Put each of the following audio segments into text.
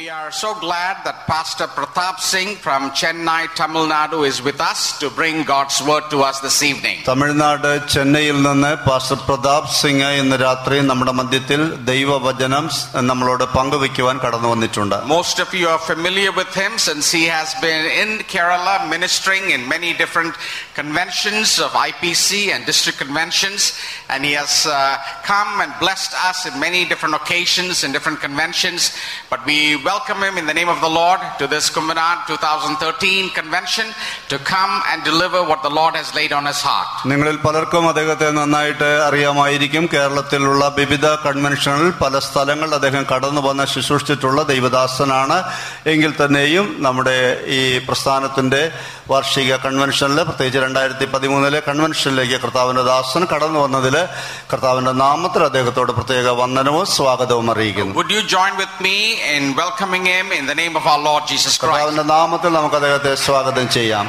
we are so glad that Pastor Pratap Singh from Chennai, Tamil Nadu is with us to bring God's word to us this evening. Tamil Nadu ചെന്നൈയിൽ നിന്ന് pastor Pratap Singh ഇന്ന് രാത്രി നമ്മുടെ മധ്യത്തിൽ ദൈവവചനം നമ്മളോട് പങ്കുവെക്കുവാൻ കടന്നു വന്നിട്ടുണ്ട് Most of you are familiar with him since he has been in Kerala ministering in many different conventions of IPC and district conventions, and he has uh, come and blessed us in many different occasions and different conventions. But we welcome him in the name of the Lord to this Kumbhanad 2013 convention to come and deliver what the Lord has laid on his heart. നിങ്ങളിൽ പലർക്കും അദ്ദേഹത്തെ നന്നായിട്ട് അറിയാമായിരിക്കും കേരളത്തിലുള്ള വിവിധ കൺവെൻഷനിൽ പല സ്ഥലങ്ങളിൽ അദ്ദേഹം കടന്നു വന്ന് ശുശ്രൂഷിച്ചിട്ടുള്ള ദൈവദാസനാണ് എങ്കിൽ തന്നെയും നമ്മുടെ ഈ പ്രസ്ഥാനത്തിന്റെ വാർഷിക കൺവെൻഷനിൽ പ്രത്യേകിച്ച് രണ്ടായിരത്തി പതിമൂന്നിലെ കൺവെൻഷനിലേക്ക് കർത്താവിന്റെ ദാസൻ കടന്നു വന്നതിൽ കർത്താവിന്റെ നാമത്തിൽ അദ്ദേഹത്തോട് പ്രത്യേക വന്ദനവും സ്വാഗതവും അറിയിക്കുന്നു Would you join with me in welcoming him in the name of our Lord Jesus Christ? കർത്താവിന്റെ നാമത്തിൽ നമുക്ക് അദ്ദേഹത്തെ സ്വാഗതം ചെയ്യാം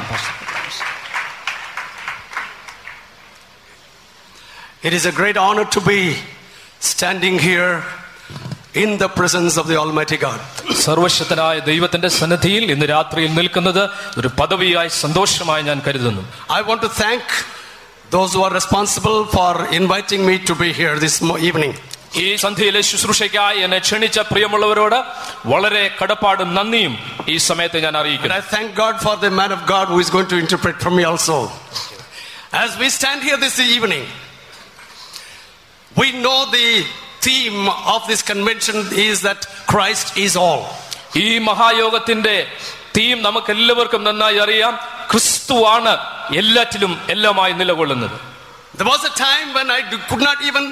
It is a great honor to be standing here in the presence of the Almighty God. സർവശക്തനായ ദൈവത്തിന്റെ സന്നിധിയിൽ ഇന്ന് രാത്രിയിൽ നിൽക്കുന്നത് ഒരു പദവിയായി സന്തോഷമായി ഞാൻ കരുതുന്നു I want to thank those who are responsible for inviting me to be here this mo- evening. ഈ സന്ധ്യയിലെ ശുശ്രൂഷയ്ക്കായി എന്നെ ക്ഷണിച്ച പ്രിയമുള്ളവരോട് വളരെ കടപ്പാടും നന്ദിയും ഈ സമയത്ത് ഞാൻ And അറിയിക്കുന്നു I thank God for the man of God who is going to interpret for me also. As we stand here this evening, we know the theme of this convention is that Christ is all. ഈ മഹായോഗത്തിന്റെ theme നമുക്ക് എല്ലാവർക്കും നന്നായി അറിയാം ക്രിസ്തുവാണ് എല്ലാറ്റിലും എല്ലാമായി നിലകൊള്ളുന്നത് There was a time when I d- could not even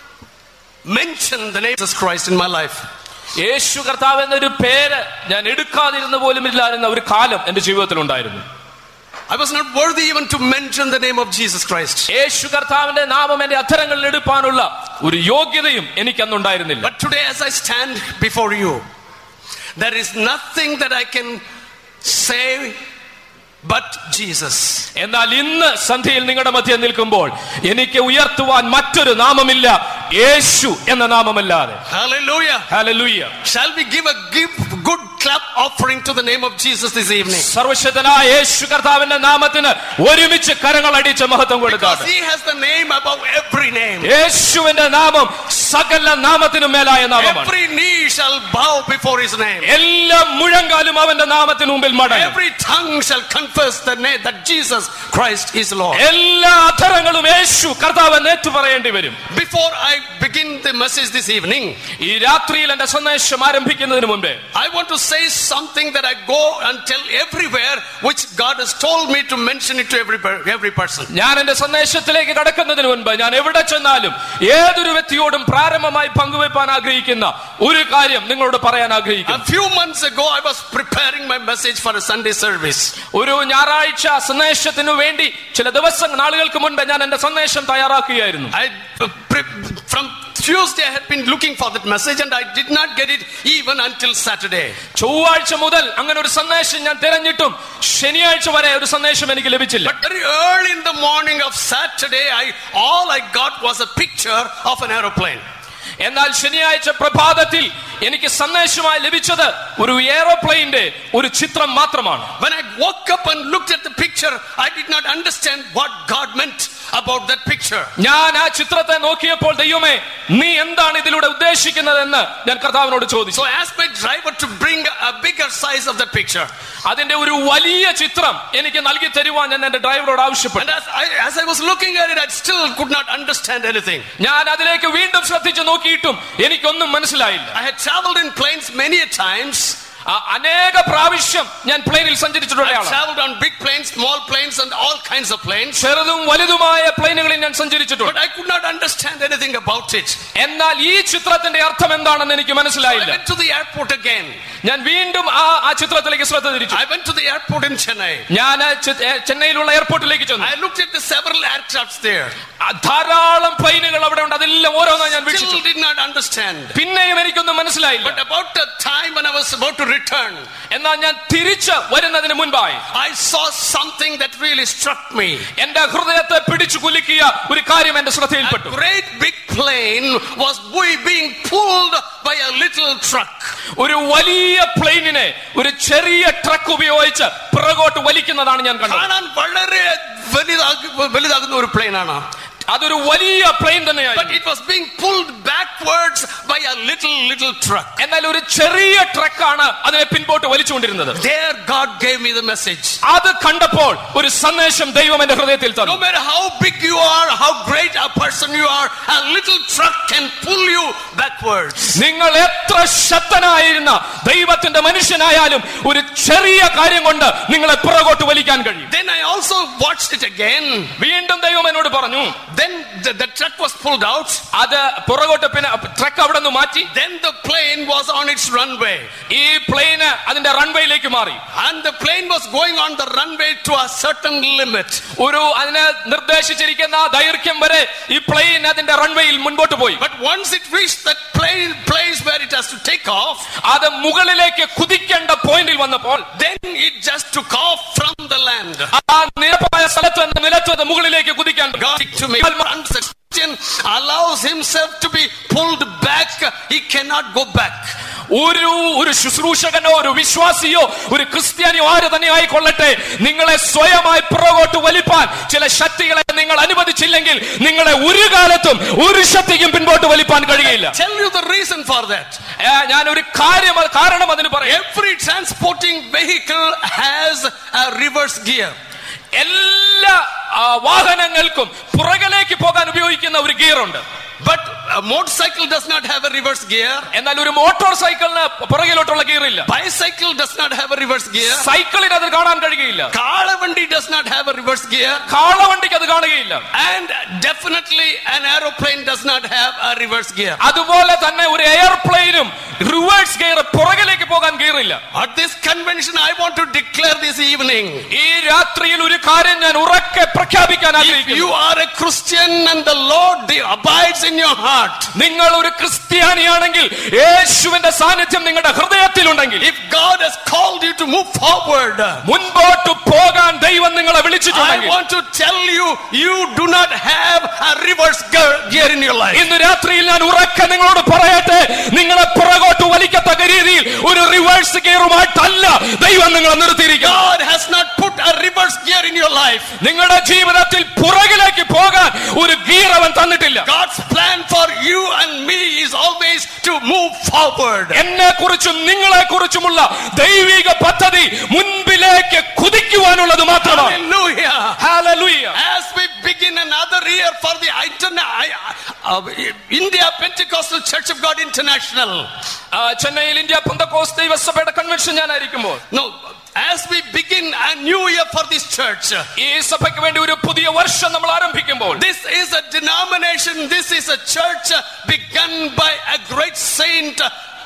mention the name of Jesus Christ in my life. യേശു കർത്താവ് എന്നൊരു പേര് ഞാൻ എടുക്കാതിരുന്ന പോലും ഇല്ലായിരുന്ന ഒരു കാലം എന്റെ ജീവിതത്തിൽ ഉണ്ടായിരുന്നു I was not worthy even to mention the name of Jesus Christ. യേശു കർത്താവിന്റെ നാമം എന്റെ അധരങ്ങളിൽ എടുപ്പാനുള്ള ഒരു യോഗ്യതയും എനിക്ക് അന്നുണ്ടായിരുന്നില്ല But today, as I stand before you, there is nothing that I can say but Jesus. എന്നാൽ ഇന്ന് സന്ധ്യയിൽ നിങ്ങളുടെ മധ്യം നിൽക്കുമ്പോൾ എനിക്ക് ഉയർത്തുവാൻ മറ്റൊരു നാമമില്ല യേശു എന്ന നാമമല്ലാതെ Hallelujah. Hallelujah Shall we give a give good clap offering to the name of Jesus this evening? സർവശക്തനായ യേശു കർത്താവിന്റെ നാമത്തിന് ഒരുമിച്ച് കരങ്ങൾ അടിച്ച് മഹത്വം Because കൊടുത്താണ് he has the name above every name. യേശുവിന്റെ നാമം സകല നാമത്തിനും മേലായ നാമമാണ് Every knee shall bow before his name. എല്ലാ മുഴങ്കാലും അവന്റെ നാമത്തിന് മുമ്പിൽ മടങ്ങും Every tongue shall confess the name that Jesus Christ is Lord. എല്ലാ അധരങ്ങളും യേശു കർത്താവ് ഏറ്റു പറയേണ്ടി വരും Before I begin the message this evening, ഈ രാത്രിയിൽ എന്റെ സന്ദേശം ആരംഭിക്കുന്നതിന് മുമ്പേ I want to say something that I go and tell everywhere, which God has told me to mention it to every, per- every person. ഞാൻ എന്റെ സന്ദേശത്തിലേക്ക് കടക്കുന്നതിന് മുൻപ് ഞാൻ എവിടെ ചെന്നാലും ഏതൊരു വ്യക്തിയോടും പ്രാരംഭമായി പങ്കുവെപ്പാൻ ആഗ്രഹിക്കുന്ന ഒരു കാര്യം നിങ്ങളോട് പറയാൻ A ആഗ്രഹിക്കുന്നു few months ago, I was preparing my message for a Sunday service. ഒരു ഞായറാഴ്ച സന്ദേശത്തിനു വേണ്ടി ചില ദിവസം നാളുകൾക്ക് മുൻപ് ഞാൻ എന്റെ സന്ദേശം തയ്യാറാക്കുകയായിരുന്നു I uh, pre- from Tuesday I had been looking for that message and I did not get it even until Saturday. ചൊവ്വാഴ്ച മുതൽ അങ്ങനെ ഒരു സന്ദേശം ഞാൻ തിരഞ്ഞിട്ടും ശനിയാഴ്ച വരെ ഒരു സന്ദേശം എനിക്ക് ലഭിച്ചില്ല But very early in the morning of Saturday, I all I got was a picture of an aeroplane. എന്നാൽ ശനിയാഴ്ച പ്രഭാതത്തിൽ എനിക്ക് സന്ദേശമായി ലഭിച്ചത് ഒരു എയറോപ്ലെയിന്റെ ഒരു ചിത്രം മാത്രമാണ് When I woke up and looked at the picture, I did not understand what God meant about that picture. ഞാൻ ആ ചിത്രത്തെ നോക്കിയപ്പോൾ ദൈവമേ നീ എന്താണ് ഇതിലൂടെ ഉദ്ദേശിക്കുന്നതെന്ന് ഞാൻ കർത്താവിനോട് ചോദിച്ചു So I asked my driver to bring a bigger size of the picture. അതിന്റെ ഒരു വലിയ ചിത്രം എനിക്ക് നൽകി തരുവാൻ ഞാൻ എന്റെ ഡ്രൈവറോട് And ആവശ്യപ്പെട്ടു as I, as I was looking at it, I still could not understand anything. ഞാൻ അതിലേക്ക് വീണ്ടും ശ്രദ്ധിച്ചു നോക്കിയിട്ടും എനിക്കൊന്നും മനസ്സിലായില്ല I had traveled in planes many a times. ആ അനേക പ്രാവശ്യം ഞാൻ പ്ലെയിനിൽ സഞ്ചരിച്ചിട്ടുള്ള I ആളാണ് traveled on big planes, small planes, and all kinds of planes. ചെറുതും വലുതുമായ പ്ലെയിനുകളിൽ ഞാൻ But സഞ്ചരിച്ചിട്ടുണ്ട് I could not understand anything about it. എന്നാൽ ഈ ചിത്രത്തിന്റെ അർത്ഥം എന്താണെന്ന് എനിക്ക് I മനസ്സിലായില്ല went to the airport again. ഞാൻ വീണ്ടും ആ ആ ചിത്രത്തിലേക്ക് ശ്രദ്ധ തിരിച്ചു I went to the airport in Chennai. ഞാൻ ആ ചെ- ഏ, ചെന്നൈയിലുള്ള എയർപോർട്ടിലേക്ക് ചെന്നു I looked at the several aircrafts there. ആ ധാരാളം പ്ലെയിനുകൾ അവിടെ ഉണ്ട് അതെല്ലാം ഓരോന്നായി ഞാൻ വീക്ഷിച്ചു Still did not understand. പിന്നെയും എനിക്കൊന്നും മനസ്സിലായില്ല But about the time when I was about to return, എന്നാൽ ഞാൻ തിരിച്ച് വരുന്നതിന് മുൻപായി I saw something that really struck me. എന്റെ ഹൃദയത്തെ പിടിച്ചു കുലുക്കിയ ഒരു കാര്യം എന്റെ A ശ്രദ്ധയിൽപ്പെട്ടു great big plane plane was we- being pulled by a little truck. ഒരു വലിയ പ്ലെയിനിനെ ഒരു ചെറിയ ട്രക്ക് ഉപയോഗിച്ച് പിറകോട്ട് വലിക്കുന്നതാണ് ഞാൻ കണ്ടത് കാണാൻ വളരെ വലുതാക- വലുതാകുന്ന ഒരു പ്ലെയിനാണ് അതൊരു വലിയ പ്ലെയിൻ But തന്നെയായിരുന്നു it was being pulled backwards by a little, little truck. എന്നാൽ ഒരു ചെറിയ ട്രക്കാണ് അതിനെ പിൻപോട്ട് വലിച്ചുകൊണ്ടിരുന്നത് There, God gave me the message. അത് കണ്ടപ്പോൾ ഒരു സന്ദേശം ദൈവം എന്റെ ഹൃദയത്തിൽ No തന്നു matter how big you are, how great a person you are, a little truck can pull you backwards. നിങ്ങൾ എത്ര ശക്തനായിരുന്ന ദൈവത്തിന്റെ മനുഷ്യനായാലും ഒരു ചെറിയ കാര്യം കൊണ്ട് നിങ്ങളെ പുറകോട്ട് വലിക്കാൻ കഴിയും Then I also watched it again. വീണ്ടും ദൈവം എന്നോട് പറഞ്ഞു Then the, the truck was pulled out. അത് പുറകോട്ട് പിന്നെ ട്രക്ക് അവിടെ നിന്ന് മാറ്റി Then the plane was on its runway. ഈ പ്ലെയിന് അതിന്റെ റൺവേയിലേക്ക് മാറി And the plane was going on the runway to a certain limit. ഒരു അതിന് നിർദ്ദേശിച്ചിരിക്കുന്ന ദൈർഘ്യം വരെ ഈ പ്ലെയിൻ അതിന്റെ റൺവേയിൽ മുൻപോട്ട് പോയി But once it reached that plane place where it has to take off, അത് മുകളിലേക്ക് കുതിക്കേണ്ട പോയിന്റിൽ വന്നപ്പോൾ then it just took off from the land. ആ നിരപ്പായ സ്ഥലത്ത് നിന്ന് നിലത്ത് അത് മുകളിലേക്ക് കുതിക്കാൻ God to me. Once a Christian allows himself to be pulled back, he cannot go back. ഒരു ഒരു ശുശ്രൂഷകനോ ഒരു വിശ്വാസിയോ ഒരു ക്രിസ്ത്യാനിയോ ആര് തന്നെ ആയിക്കൊള്ളട്ടെ നിങ്ങളെ സ്വയമായി പുറകോട്ട് വലിപ്പാൻ ചില ശക്തികളെ നിങ്ങൾ അനുവദിച്ചില്ലെങ്കിൽ നിങ്ങളെ ഒരു കാലത്തും ഒരു ശക്തിക്കും പിൻപോട്ട് വലിപ്പാൻ കഴിയില്ല Tell you the reason for that. ഏ, ഞാൻ ഒരു കാര്യം കാരണം അതിന് പറയാം Every transporting vehicle has a reverse gear. എല്ലാ ആ, വാഹനങ്ങൾക്കും പുറകിലേക്ക് പോകാൻ ഉപയോഗിക്കുന്ന ഒരു ഗിയർ ഉണ്ട് But a motorcycle does not have a reverse gear. എന്നാൽ ഒരു മോട്ടോർ സൈക്കിളിന് പുറകിലോട്ടുള്ള ഗിയർ ഇല്ല Bicycle does not have a reverse gear. സൈക്കിളിന് അത് കാണാൻ കഴിയുകയില്ല Kalavandi does not have a reverse gear. കാളവണ്ടിക്ക് അത് കാണുകയില്ല And definitely an aeroplane does not have a reverse gear. അതുപോലെ തന്നെ ഒരു എയർപ്ലെയിനും റിവേഴ്സ് ഗിയർ പുറകിലേക്ക് പോകാൻ ഗിയർ ഇല്ല At this convention, I want to declare this evening. ഈ രാത്രിയിൽ ഒരു കാര്യം ഞാൻ ഉറക്കെ പ്രഖ്യാപിക്കാൻ If ആഗ്രഹിക്കുന്നു you are a Christian and the Lord abides in your heart, നിങ്ങൾ ഒരു ക്രിസ്ത്യാനിയാണെങ്കിൽ യേശുവിന്റെ സാന്നിധ്യം നിങ്ങളുടെ ഹൃദയത്തിലുണ്ടെങ്കിൽ if God has called you to move forward, മുൻപോട്ട് പോകാൻ ദൈവം നിങ്ങളെ I വിളിച്ചിട്ടുണ്ടെങ്കിൽ want to tell you, you do not have a reverse gear- gear in your life. ഇന്ന് രാത്രിയിൽ ഞാൻ ഉറക്കെ നിങ്ങളോട് പറയട്ടെ നിങ്ങളെ പുറകോട്ട് വലിക്കത്തക്ക രീതിയിൽ ഒരു റിവേഴ്സ് ഗിയറുമായിട്ടല്ല ദൈവം നിങ്ങളെ നിർത്തിയിരിക്കുക God has not put a reverse gear in your life. നിങ്ങളുടെ ജീവിതത്തിൽ പുറകിലേക്ക് പോകാൻ ഒരു ഗിയർ അവൻ തന്നിട്ടില്ല God's plan for you and me is always to move forward. എന്നെ കുറിച്ചും നിങ്ങളെ കുറിച്ചുമുള്ള ദൈവിക പദ്ധതി മുൻപിലേക്ക് കുതിക്കുവാനുള്ളത് മാത്രമാണ് Hallelujah. Hallelujah. As we begin another year for the interna- I- uh, India Pentecostal Church of God International. ആ, ചെന്നൈയിൽ ഇന്ത്യ പന്തക്കോസ് ദൈവസഭയുടെ കൺവെൻഷൻ ഞാനായിരിക്കുമ്പോൾ No, as we begin a new year for this church, ഈ സഭയ്ക്ക് വേണ്ടി ഒരു പുതിയ വർഷം നമ്മൾ ആരംഭിക്കുമ്പോൾ this is a denomination, this is a church begun by a great saint,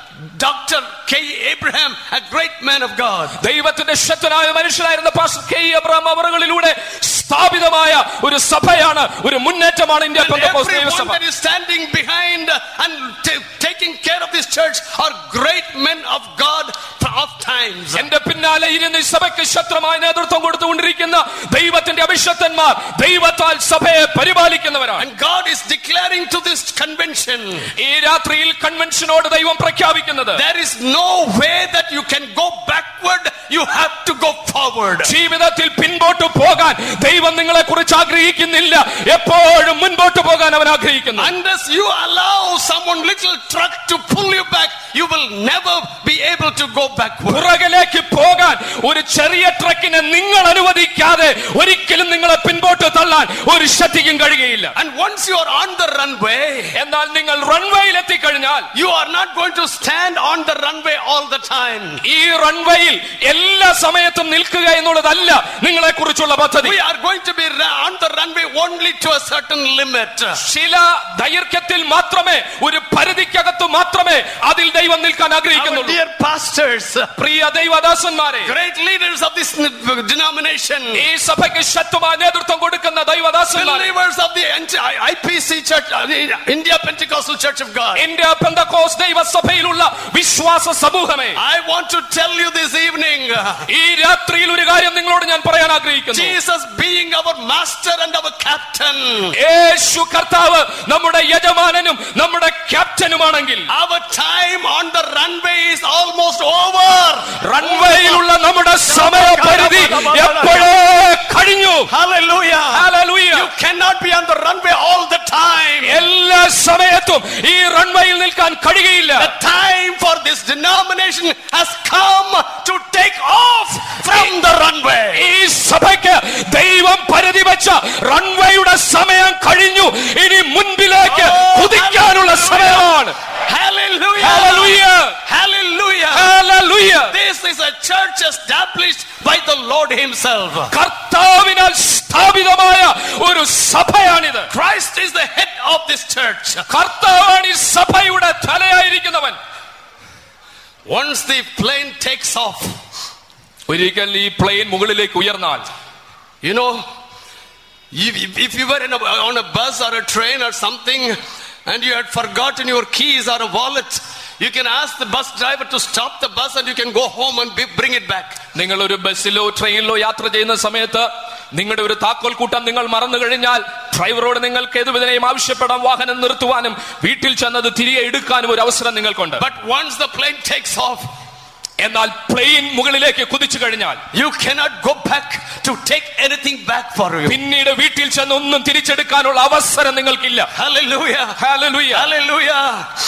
Dr. K. Abraham, a great man of God. ദൈവത്തിന്റെ ശക്തനായ മനുഷ്യനായിരുന്ന പാസ്റ്റർ കെ അബ്രാം അവറുകളിലൂടെ സ്ഥാപിതമായ ഒരു സഭയാണ് ഒരു മുന്നേറ്റമാണ് ഇന്ത്യ And പെന്തക്കോസ്ത് everyone ദൈവസഭ that is standing behind and ta- taking care of this church are great men of God of times. എന്റെ പിന്നാലെ ഇരുന്ന് ഈ സഭയ്ക്ക് ശക്തമായ നേതൃത്വം കൊടുത്തുകൊണ്ടിരിക്കുന്ന ദൈവത്തിന്റെ അഭിഷക്തന്മാർ ദൈവത്താൽ സഭയെ പരിപാലിക്കുന്നവരാണ് And God is declaring to this convention ഈ രാത്രിയിൽ കൺവെൻഷനോട് ദൈവം പ്രഖ്യാപിക്കുന്നത് there is no way that you can go backward, you have to go forward. ജീവിതത്തിൽ പിൻപോട്ട് പോകാൻ ദൈവം നിങ്ങളെ കുറിച്ച് ആഗ്രഹിക്കുന്നില്ല എപ്പോഴും മുൻപോട്ട് പോകാൻ അവൻ ആഗ്രഹിക്കുന്നു Unless you allow someone little truck to pull you back, you will never be able to go backward. പുറകിലേക്ക് പോകാൻ ഒരു ചെറിയ ട്രക്കിനെ നിങ്ങൾ അനുവദിക്കാതെ ഒരിക്കലും നിങ്ങളെ പിൻപോട്ട് തള്ളാൻ ഒരു ശക്തിക്കും കഴിയുകയില്ല And once you are on the runway, എന്നാൽ നിങ്ങൾ റൺവേയിൽ എത്തിക്കഴിഞ്ഞാൽ you are not going to stand on the runway all the time. ഈ റൺവേയിൽ എല്ലാ സമയത്തും നിൽക്കുക എന്നുള്ളതല്ല നിങ്ങളെ കുറിച്ചുള്ള പദ്ധതി We are going to be ra- on the runway only to a certain limit. ചില ദൈർഘ്യത്തിൽ മാത്രമേ ഒരു പരിധിക്ക് സഭയ്ക്കകത്ത് മാത്രമേ അതിൽ ദൈവം നിൽക്കാൻ Our ആഗ്രഹിക്കുന്നുള്ളൂ dear pastors, Priya ദൈവദാസന്മാരെ great leaders of this denomination, ഈ സഭയ്ക്ക് ശക്തമായ നേതൃത്വം കൊടുക്കുന്ന ദൈവദാസന്മാരെ believers of the IPC Church, uh, the India Pentecostal Church of God. India Pentecost ദൈവസഭയിലുള്ള വിശ്വാസ സമൂഹമേ I want to tell you this evening, ഈ രാത്രിയിൽ ഒരു കാര്യം നിങ്ങളോട് ഞാൻ പറയാൻ ആഗ്രഹിക്കുന്നു Jesus being our master and our captain, യേശു കർത്താവ് നമ്മുടെ യജമാനനും നമ്മുടെ ക്യാപ്റ്റനുമാണെങ്കിൽ our time on the runway is almost over. റൺവേയിലുള്ള നമ്മുടെ സമയപരിധി എപ്പോഴേ കഴിഞ്ഞു Hallelujah. Hallelujah. You cannot be on the runway all the time. എല്ലാ സമയത്തും ഈ റൺവേയിൽ നിൽക്കാൻ കഴിയുകയില്ല The time for this denomination has come to take off from the runway. ഈ സഭയ്ക്ക് ദൈവം പരിധി വെച്ച റൺവേയുടെ സമയം കഴിഞ്ഞു ഇനി മുൻപിലേക്ക് കുതിക്കാനുള്ള സമയമാണ് Hallelujah. Hallelujah. Hallelujah. Hallelujah. This is a church established by the Lord Himself. കർത്താവിനാൽ സ്ഥാപിതമായ ഒരു സഭയാണിത് Christ is the head of this church. കർത്താവാണ് ഈ സഭയുടെ തലയായിരിക്കുന്നവൻ Once the plane takes off, ഒരിക്കൽ ഈ പ്ലെയിൻ മുകളിലേക്ക് ഉയർന്നാൽ you know, if, if- if you were in a, on a bus or a train or something and you had forgotten your keys or a wallet, you can ask the bus driver to stop the bus and you can go home and be, bring it back. നിങ്ങൾ ഒരു ബസ്സിലോ ട്രെയിനിലോ യാത്ര ചെയ്യുന്ന സമയത്ത് നിങ്ങളുടെ ഒരു താക്കോൽ കൂട്ടം നിങ്ങൾ മറന്നു കഴിഞ്ഞാൽ ഡ്രൈവറോട് നിങ്ങൾക്ക് ഏതുവിധനെയും ആവശ്യപ്പെടാം വാഹനം നിർത്തുവാനും വീട്ടിൽ ചെന്നത് തിരികെ എടുക്കാനും ഒരു അവസരം നിങ്ങൾക്കുണ്ട് But once the plane takes off, എന്നാൽ പ്ലെയിൻ മുകളിലേക്ക് കുതിച്ചു കഴിഞ്ഞാൽ you cannot go back to take anything back for you. പിന്നീട് വീട്ടിൽ ചെന്ന് ഒന്നും തിരിച്ചെടുക്കാനുള്ള അവസരം നിങ്ങൾക്കില്ല Hallelujah. Hallelujah. Hallelujah.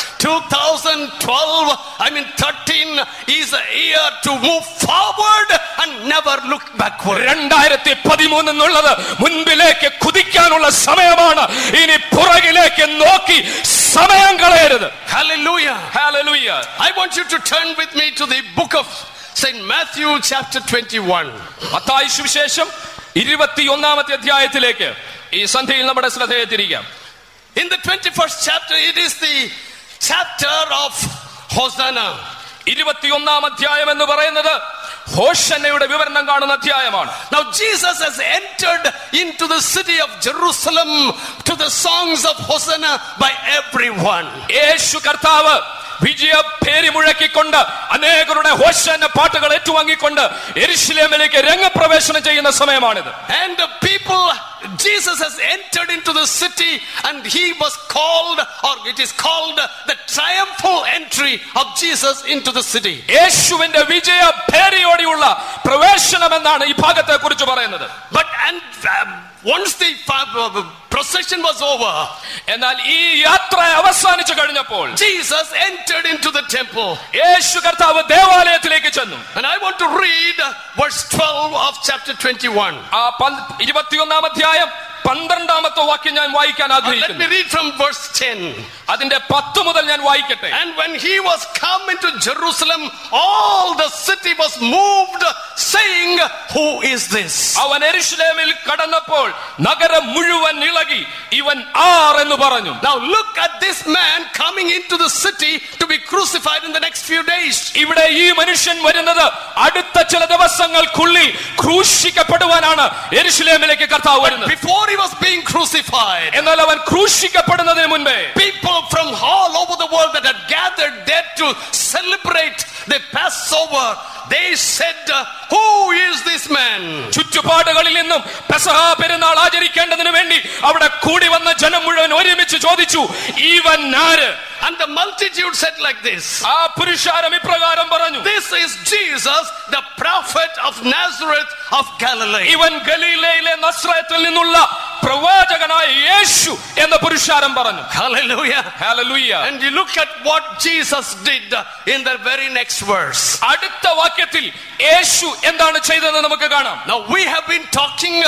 2012, I mean 13 is a year to move forward and never look backward. രണ്ടായിരത്തി പതിമൂന്ന് എന്നുള്ളത് മുൻപിലേക്ക് കുതിക്കാനുള്ള സമയമാണ് ഇനി പുറകിലേക്ക് നോക്കി സമയം കളയരുത് Hallelujah. Hallelujah. I want you to turn with me to the book of St. Matthew chapter 21. Mathai സുവിശേഷം ഇരുപത്തിയൊന്നാമത്തെ അധ്യായത്തിലേക്ക് ഈ സന്ധ്യയിൽ നമ്മുടെ ശ്രദ്ധയെ തിരിക്കാം In the 21st chapter, it is the chapter of Hosanna. ഇരുപത്തിയൊന്നാം അധ്യായം എന്ന് പറയുന്നത് ഹോഷന്നയുടെ വിവരണം കാണുന്ന അധ്യായമാണ് Now Jesus has entered into the city of Jerusalem to the songs of Hosanna by everyone. യേശു കർത്താവ് വിജയ പേര് മുഴക്കിക്കൊണ്ട് അനേകരുടെ ഹോഷന്ന പാട്ടുകൾ ഏറ്റുവാങ്ങിക്കൊണ്ട് എരിശിലേമിലേക്ക് രംഗപ്രവേശനം ചെയ്യുന്ന സമയമാണിത് And the people, Jesus has entered into the city and he was called, or it is called the triumphal entry of Jesus into the city. യേശുവിന്റെ വിജയ പേരയോടെയുള്ള പ്രവേശനം എന്നാണ് ഈ ഭാഗത്തെ കുറിച്ച് പറയുന്നത് But and um, once the uh, procession was over, എന്നാൽ ഈ യാത്ര അവസാനിച്ചു കഴിഞ്ഞപ്പോൾ Jesus entered into the temple. യേശു കർത്താവ് ദേവാലയത്തിലേക്ക് ചെന്നു And I want to read uh, verse 12 of chapter 21. ആ പന്ത്- ഇരുപത്തിയൊന്നാം അധ്യായം പന്ത്രണ്ടാമത്തെ വാക്യം ഞാൻ വായിക്കാൻ Uh, Let me ആഗ്രഹിക്കുന്നു read from verse 10. അതിന്റെ പത്ത് മുതൽ ഞാൻ വായിക്കട്ടെ And when he was come into Jerusalem, all the city was moved, saying, Who is this? അവൻ എരുഷലേമിൽ കടന്നപ്പോൾ നഗരം മുഴുവൻ ഇളകി ഇവൻ ആർ എന്ന് പറഞ്ഞു Now look at this man coming into the city to be crucified in the next few days. ഇവിടെ ഈ മനുഷ്യൻ വരുന്നത് അടുത്ത ചില ദിവസങ്ങൾക്കുള്ളിൽ ക്രൂശിക്കപ്പെടുവാനാണ് എരുഷലേമിലേക്ക് കർത്താവ് വരുന്നത് Before he was being crucified, എന്നാൽ അവൻ ക്രൂശിക്കപ്പെടുന്നതിന് മുൻപേ people from all over the world that had gathered there to celebrate the Passover, they said, Who is this man? ചുറ്റുപാടുകളിൽ നിന്നും പെസഹ പെരുന്നാൾ ആചരിക്കേണ്ടതിന് വേണ്ടി അവിടെ കൂടി വന്ന ജനം മുഴുവൻ ഒരുമിച്ച് ചോദിച്ചു ഇവൻ ആര് And the multitude said like this. ആ പുരുഷാരം ഇപ്രകാരം പറഞ്ഞു This is Jesus, the prophet of Nazareth of Galilee. ഇവൻ ഗലീലയിലെ നസ്രയത്തിൽ നിന്നുള്ള പ്രവാചകനായ യേശു എന്ന പുരുഷാരം പറഞ്ഞു Hallelujah. Hallelujah And you look at what Jesus did in the very next verse. അടുത്ത വാക്യത്തിൽ യേശു എന്താണ് ചെയ്തതെന്ന് നമുക്ക് കാണാം Now we have been talking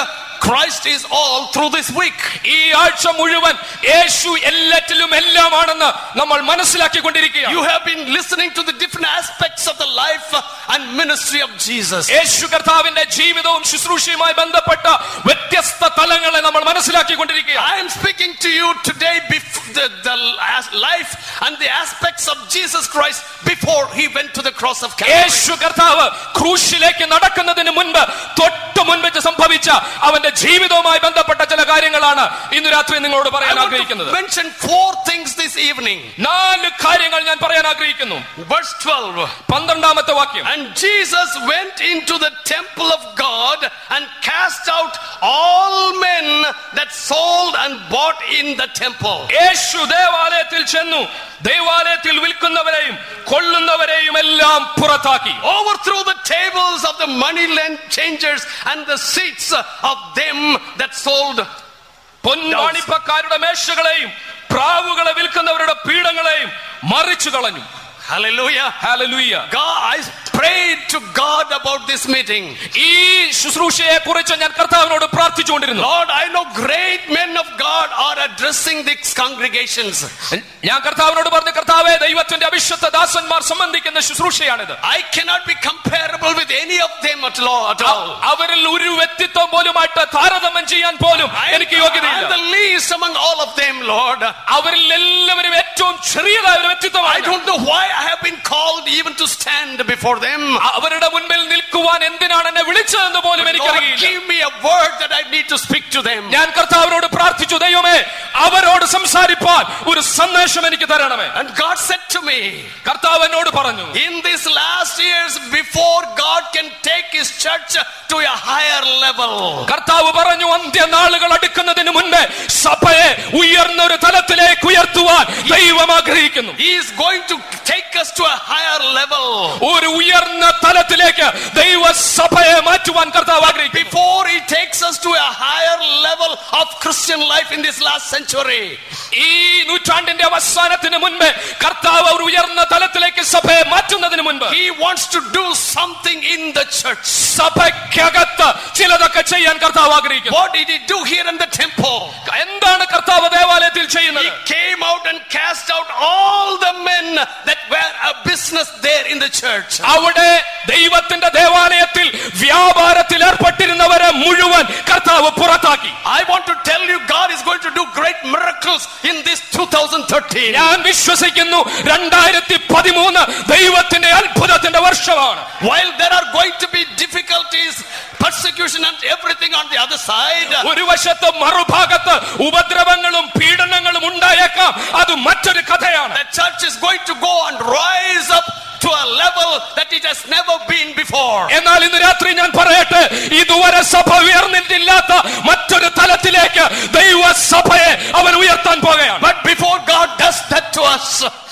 Christ is all through this week. ഈ ആഴ്ച മുഴുവൻ യേശു എല്ലാറ്റിലും എല്ലാമാണെന്ന് നമ്മൾ മനസ്സിലാക്കിക്കൊണ്ടിരിക്കുക You have been listening to the different aspects of the life and ministry of Jesus. യേശു കർത്താവിന്റെ ജീവിതവും ശുശ്രൂഷയുമായി ബന്ധപ്പെട്ട വ്യത്യസ്ത തലങ്ങളെ നമ്മൾ മനസ്സിലാക്കിക്കൊണ്ടിരിക്കുക I am speaking to you today before the, the as- life and the aspects of Jesus Christ before he went to the cross of Calvary. യേശു കർത്താവ് ക്രൂശിലേക്ക് നടക്കുന്നതിന് മുൻപ് തൊട്ട് മുൻപ് സംഭവിച്ച അവന്റെ ജീവിതവുമായി ബന്ധപ്പെട്ട ചില കാര്യങ്ങളാണ് ഇന്ന് രാത്രി നിങ്ങളോട് I പറയാൻ want ആഗ്രഹിക്കുന്നത് to mention four things this evening. നാല് കാര്യങ്ങൾ ഞാൻ പറയാൻ ആഗ്രഹിക്കുന്നു Verse 12. പന്ത്രണ്ടാമത്തെ വാക്യം And Jesus went into the temple of God and cast out all men that sold and bought in the temple. യേശു ദേവാലയത്തിൽ ചെന്നു ദേവാലയത്തിൽ വിൽക്കുന്നവരെയും കൊള്ളുന്നവരെയും എല്ലാം പുറത്താക്കി Overthrew the tables of the money lend changers and the seats of them that sold. പൊൻവാണിപ്പക്കാരുടെ മേശകളെയും പ്രാവുകളെ വിൽക്കുന്നവരുടെ പീഠങ്ങളെയും മറിച്ചു കളഞ്ഞു Hallelujah. Hallelujah. God, I prayed to God about this meeting. ഈ ശുശ്രൂഷയെ കുറിച്ച് ഞാൻ കർത്താവിനോട് പ്രാർത്ഥിച്ചുകൊണ്ടിരുന്നു Lord, I know great men of God are addressing these congregations. ഞാൻ കർത്താവിനോട് പറഞ്ഞു കർത്താവെ ദൈവത്തിന്റെ അഭിഷത്ത ദാസന്മാർ സംബന്ധിക്കുന്ന ശുശ്രൂഷയാണിത് I cannot be comparable with any of them at all. At all. അവരിൽ ഒരു വ്യക്തിത്വം പോലുമായിട്ട് താരതമ്യം ചെയ്യാൻ പോലും എനിക്ക് I am യോഗ്യതയില്ല the least among all of them, Lord. അവരിൽ എല്ലാവരും ഏറ്റവും ചെറിയതായ ഒരു I വ്യക്തിത്വമാണ് don't know why I have been called even to stand before them. അവരുടെ മുൻപിൽ നിൽക്കുവാൻ എന്തിനാണ് എന്നെ വിളിച്ചതെന്ന് പോലും Lord, എനിക്കറിയില്ല give me a word that I need to speak to them. ഞാൻ കർത്താവിനോട് പ്രാർത്ഥിച്ചു ദൈവമേ അവരോട് സംസാരിപ്പാൻ ഒരു സന്ദേശം എനിക്ക് തരണമേ And God said to me, കർത്താവ് എന്നോട് പറഞ്ഞു in these last years, before God can take His church to a higher level, കർത്താവ് പറഞ്ഞു അന്ത്യനാളുകൾ അടുക്കുന്നതിന് മുൻപേ സഭയെ ഉയർന്ന ഒരു തലത്തിലേക്ക് ഉയർത്തുവാൻ ദൈവം ആഗ്രഹിക്കുന്നു He is going to take us to a higher level. ഒരു ഉയർന്ന തലത്തിലേക്ക് ദൈവ സഭയെ മാറ്റുവാൻ കർത്താവ് ആഗ്രഹിക്കുന്നു Before He takes us to a higher level of Christian life in this last century, ഈ നൂറ്റാണ്ടിന്റെ അവസാനത്തിന് മുൻപേ കർത്താവ് ഒരു ഉയർന്ന തലത്തിലേക്ക് സഭയെ മാറ്റുന്നതിന് മുൻപ് He wants to do something in the church. സഭയ്ക്കകത്ത് ചിലതൊക്കെ ചെയ്യാൻ കർത്താവ് ആഗ്രഹിക്കുന്നു What did He do here in the temple? എന്താണ് കർത്താവ് ദേവാലയത്തിൽ ചെയ്യുന്നത് He came out and cast out all the men that were a business there in the church. അവിടെ ദൈവത്തിന്റെ ദേവാലയത്തിൽ വ്യാപാരത്തിൽ ഏർപ്പെട്ടിരുന്നവരെ മുഴുവൻ കർത്താവ് പുറത്താക്കി I want to tell you, God is going to do great miracles in this 2013. ഞാൻ വിശ്വസിക്കുന്നു രണ്ടായിരത്തി പതിമൂന്ന് ദൈവത്തിന്റെ അത്ഭുതത്തിന്റെ വർഷമാണ് While there are going to be difficulties, persecution, and everything on the other side, ഒരു വശത്ത് മറുഭാഗത്ത് ഉപദ്രവങ്ങളും പീഡനങ്ങളും ഉണ്ടായേക്കാം അത് മറ്റൊരു കഥയാണ് the church is going to go and rise up to a level that it has never been before. എന്നാൽ ഇന്ന് രാത്രി ഞാൻ പറയട്ടെ ഇതുവരെ സഭ ഉയർന്നിട്ടില്ലാത്ത മറ്റൊരു തലത്തിലേക്ക് ദൈവ സഭയെ അവൻ ഉയർത്താൻ പോകുകയാണ് But before God does that to us,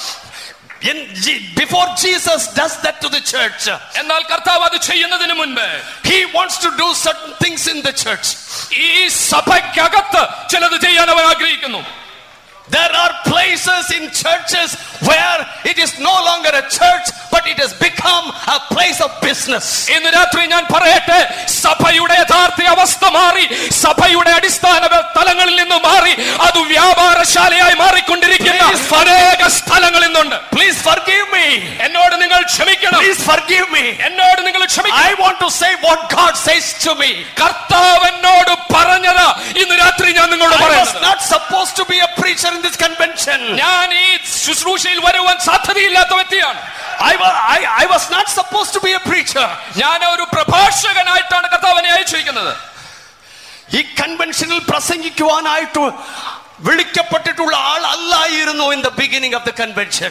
in Je- before Jesus does that to the church, എന്നാൽ കർത്താവ് അത് ചെയ്യുന്നതിന് മുൻപ് He wants to do certain things in the church. ഈ സഭയ്ക്കകത്ത് ചിലത് ചെയ്യാൻ അവൻ ആഗ്രഹിക്കുന്നു There are places in churches where it is no longer a church, but it has become a place of business. ഇന്ന് രാത്രി ഞാൻ പറയട്ടെ സഭയുടെ യഥാർത്ഥ അവസ്ഥ മാറി സഭയുടെ അടിസ്ഥാന തലങ്ങളിൽ നിന്ന് മാറി അത് വ്യാപാരശാലയായി മാറിക്കൊണ്ടിരിക്കുന്ന അനേക സ്ഥലങ്ങൾ ഇന്നുണ്ട് Please forgive me. എന്നോട് നിങ്ങൾ ക്ഷമിക്കണം Please forgive me. എന്നോട് നിങ്ങൾ ക്ഷമിക്കണം I want to say what God says to me. കർത്താവ് എന്നോട് പറഞ്ഞത് ഇന്ന് രാത്രി ഞാൻ നിങ്ങളോട് I was പറയുന്നത് not supposed to be a preacher in this convention. ഞാൻ ഈ ശുശ്രൂഷയിൽ വരുവാൻ സാധ്യതയില്ലാത്ത വ്യക്തിയാണ് I was, I, I was not supposed to be a preacher. ഞാൻ ഒരു പ്രഭാഷകനായിട്ടാണ് കർത്താവിനെ അയച്ചിരിക്കുന്നത് ഈ കൺവെൻഷനിൽ പ്രസംഗിക്കുവാനായിട്ട് വിളിക്കപ്പെട്ടിട്ടുള്ള ആൾ അല്ലായിരുന്നു in the beginning of the convention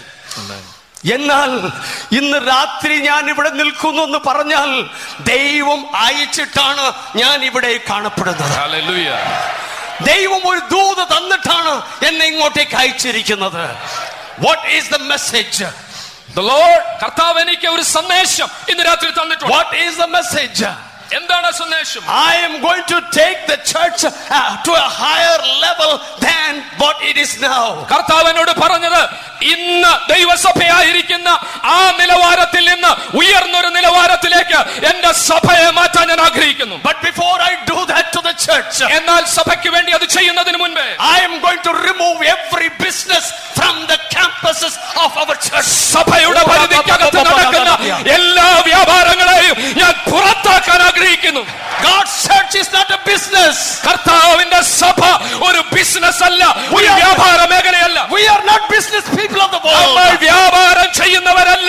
എന്നാൽ ഇന്ന് രാത്രി ഞാൻ ഇവിടെ നിൽക്കുന്നു എന്ന് പറഞ്ഞാൽ ദൈവം അയച്ചിട്ടാണ് ഞാൻ ഇവിടെ കാണപ്പെടുന്നത് ദൈവം ഒരു ദൂത തന്നിട്ടാണ് എന്നെ ഇങ്ങോട്ടേക്ക് അയച്ചിരിക്കുന്നത് what is the message The Lord, കർത്താവ് എനിക്ക് ഒരു സന്ദേശം ഇന്ന് രാത്രി തന്നിട്ടുണ്ട് വാട്ട് ഈസ് ദ മെസ്സേജ് എന്താണ് ആ സന്ദേശം I am going to take the church uh, to a higher level than what it is now. കർത്താവ് എന്നോട് പറഞ്ഞത് ഇന്ന് ദൈവസഭയായിരിക്കുന്ന ആ നിലവാരത്തിൽ നിന്ന് ഉയർന്നൊരു നിലവാരത്തിലേക്ക് എന്റെ സഭയെ മാറ്റാൻ ഞാൻ ആഗ്രഹിക്കുന്നു But before I do that to the church, എന്നാൽ സഭയ്ക്ക് വേണ്ടി അത് ചെയ്യുന്നതിന് മുൻപേ I am going to remove every business from the campuses of our church. സഭയുടെ പരിധിക്കകത്ത് നടക്കുന്ന എല്ലാ വ്യാപാരങ്ങളെയും ഞാൻ പുറത്താക്കാൻ ആഗ്രഹിക്കുന്നു God's church is not a business. കർത്താവിന്റെ സഭ ഒരു ബിസിനസ് അല്ല ഒരു വ്യാപാര മേഖലയല്ല We are not business people of the നമ്മൾ world. വ്യാപാരം ചെയ്യുന്നവരല്ല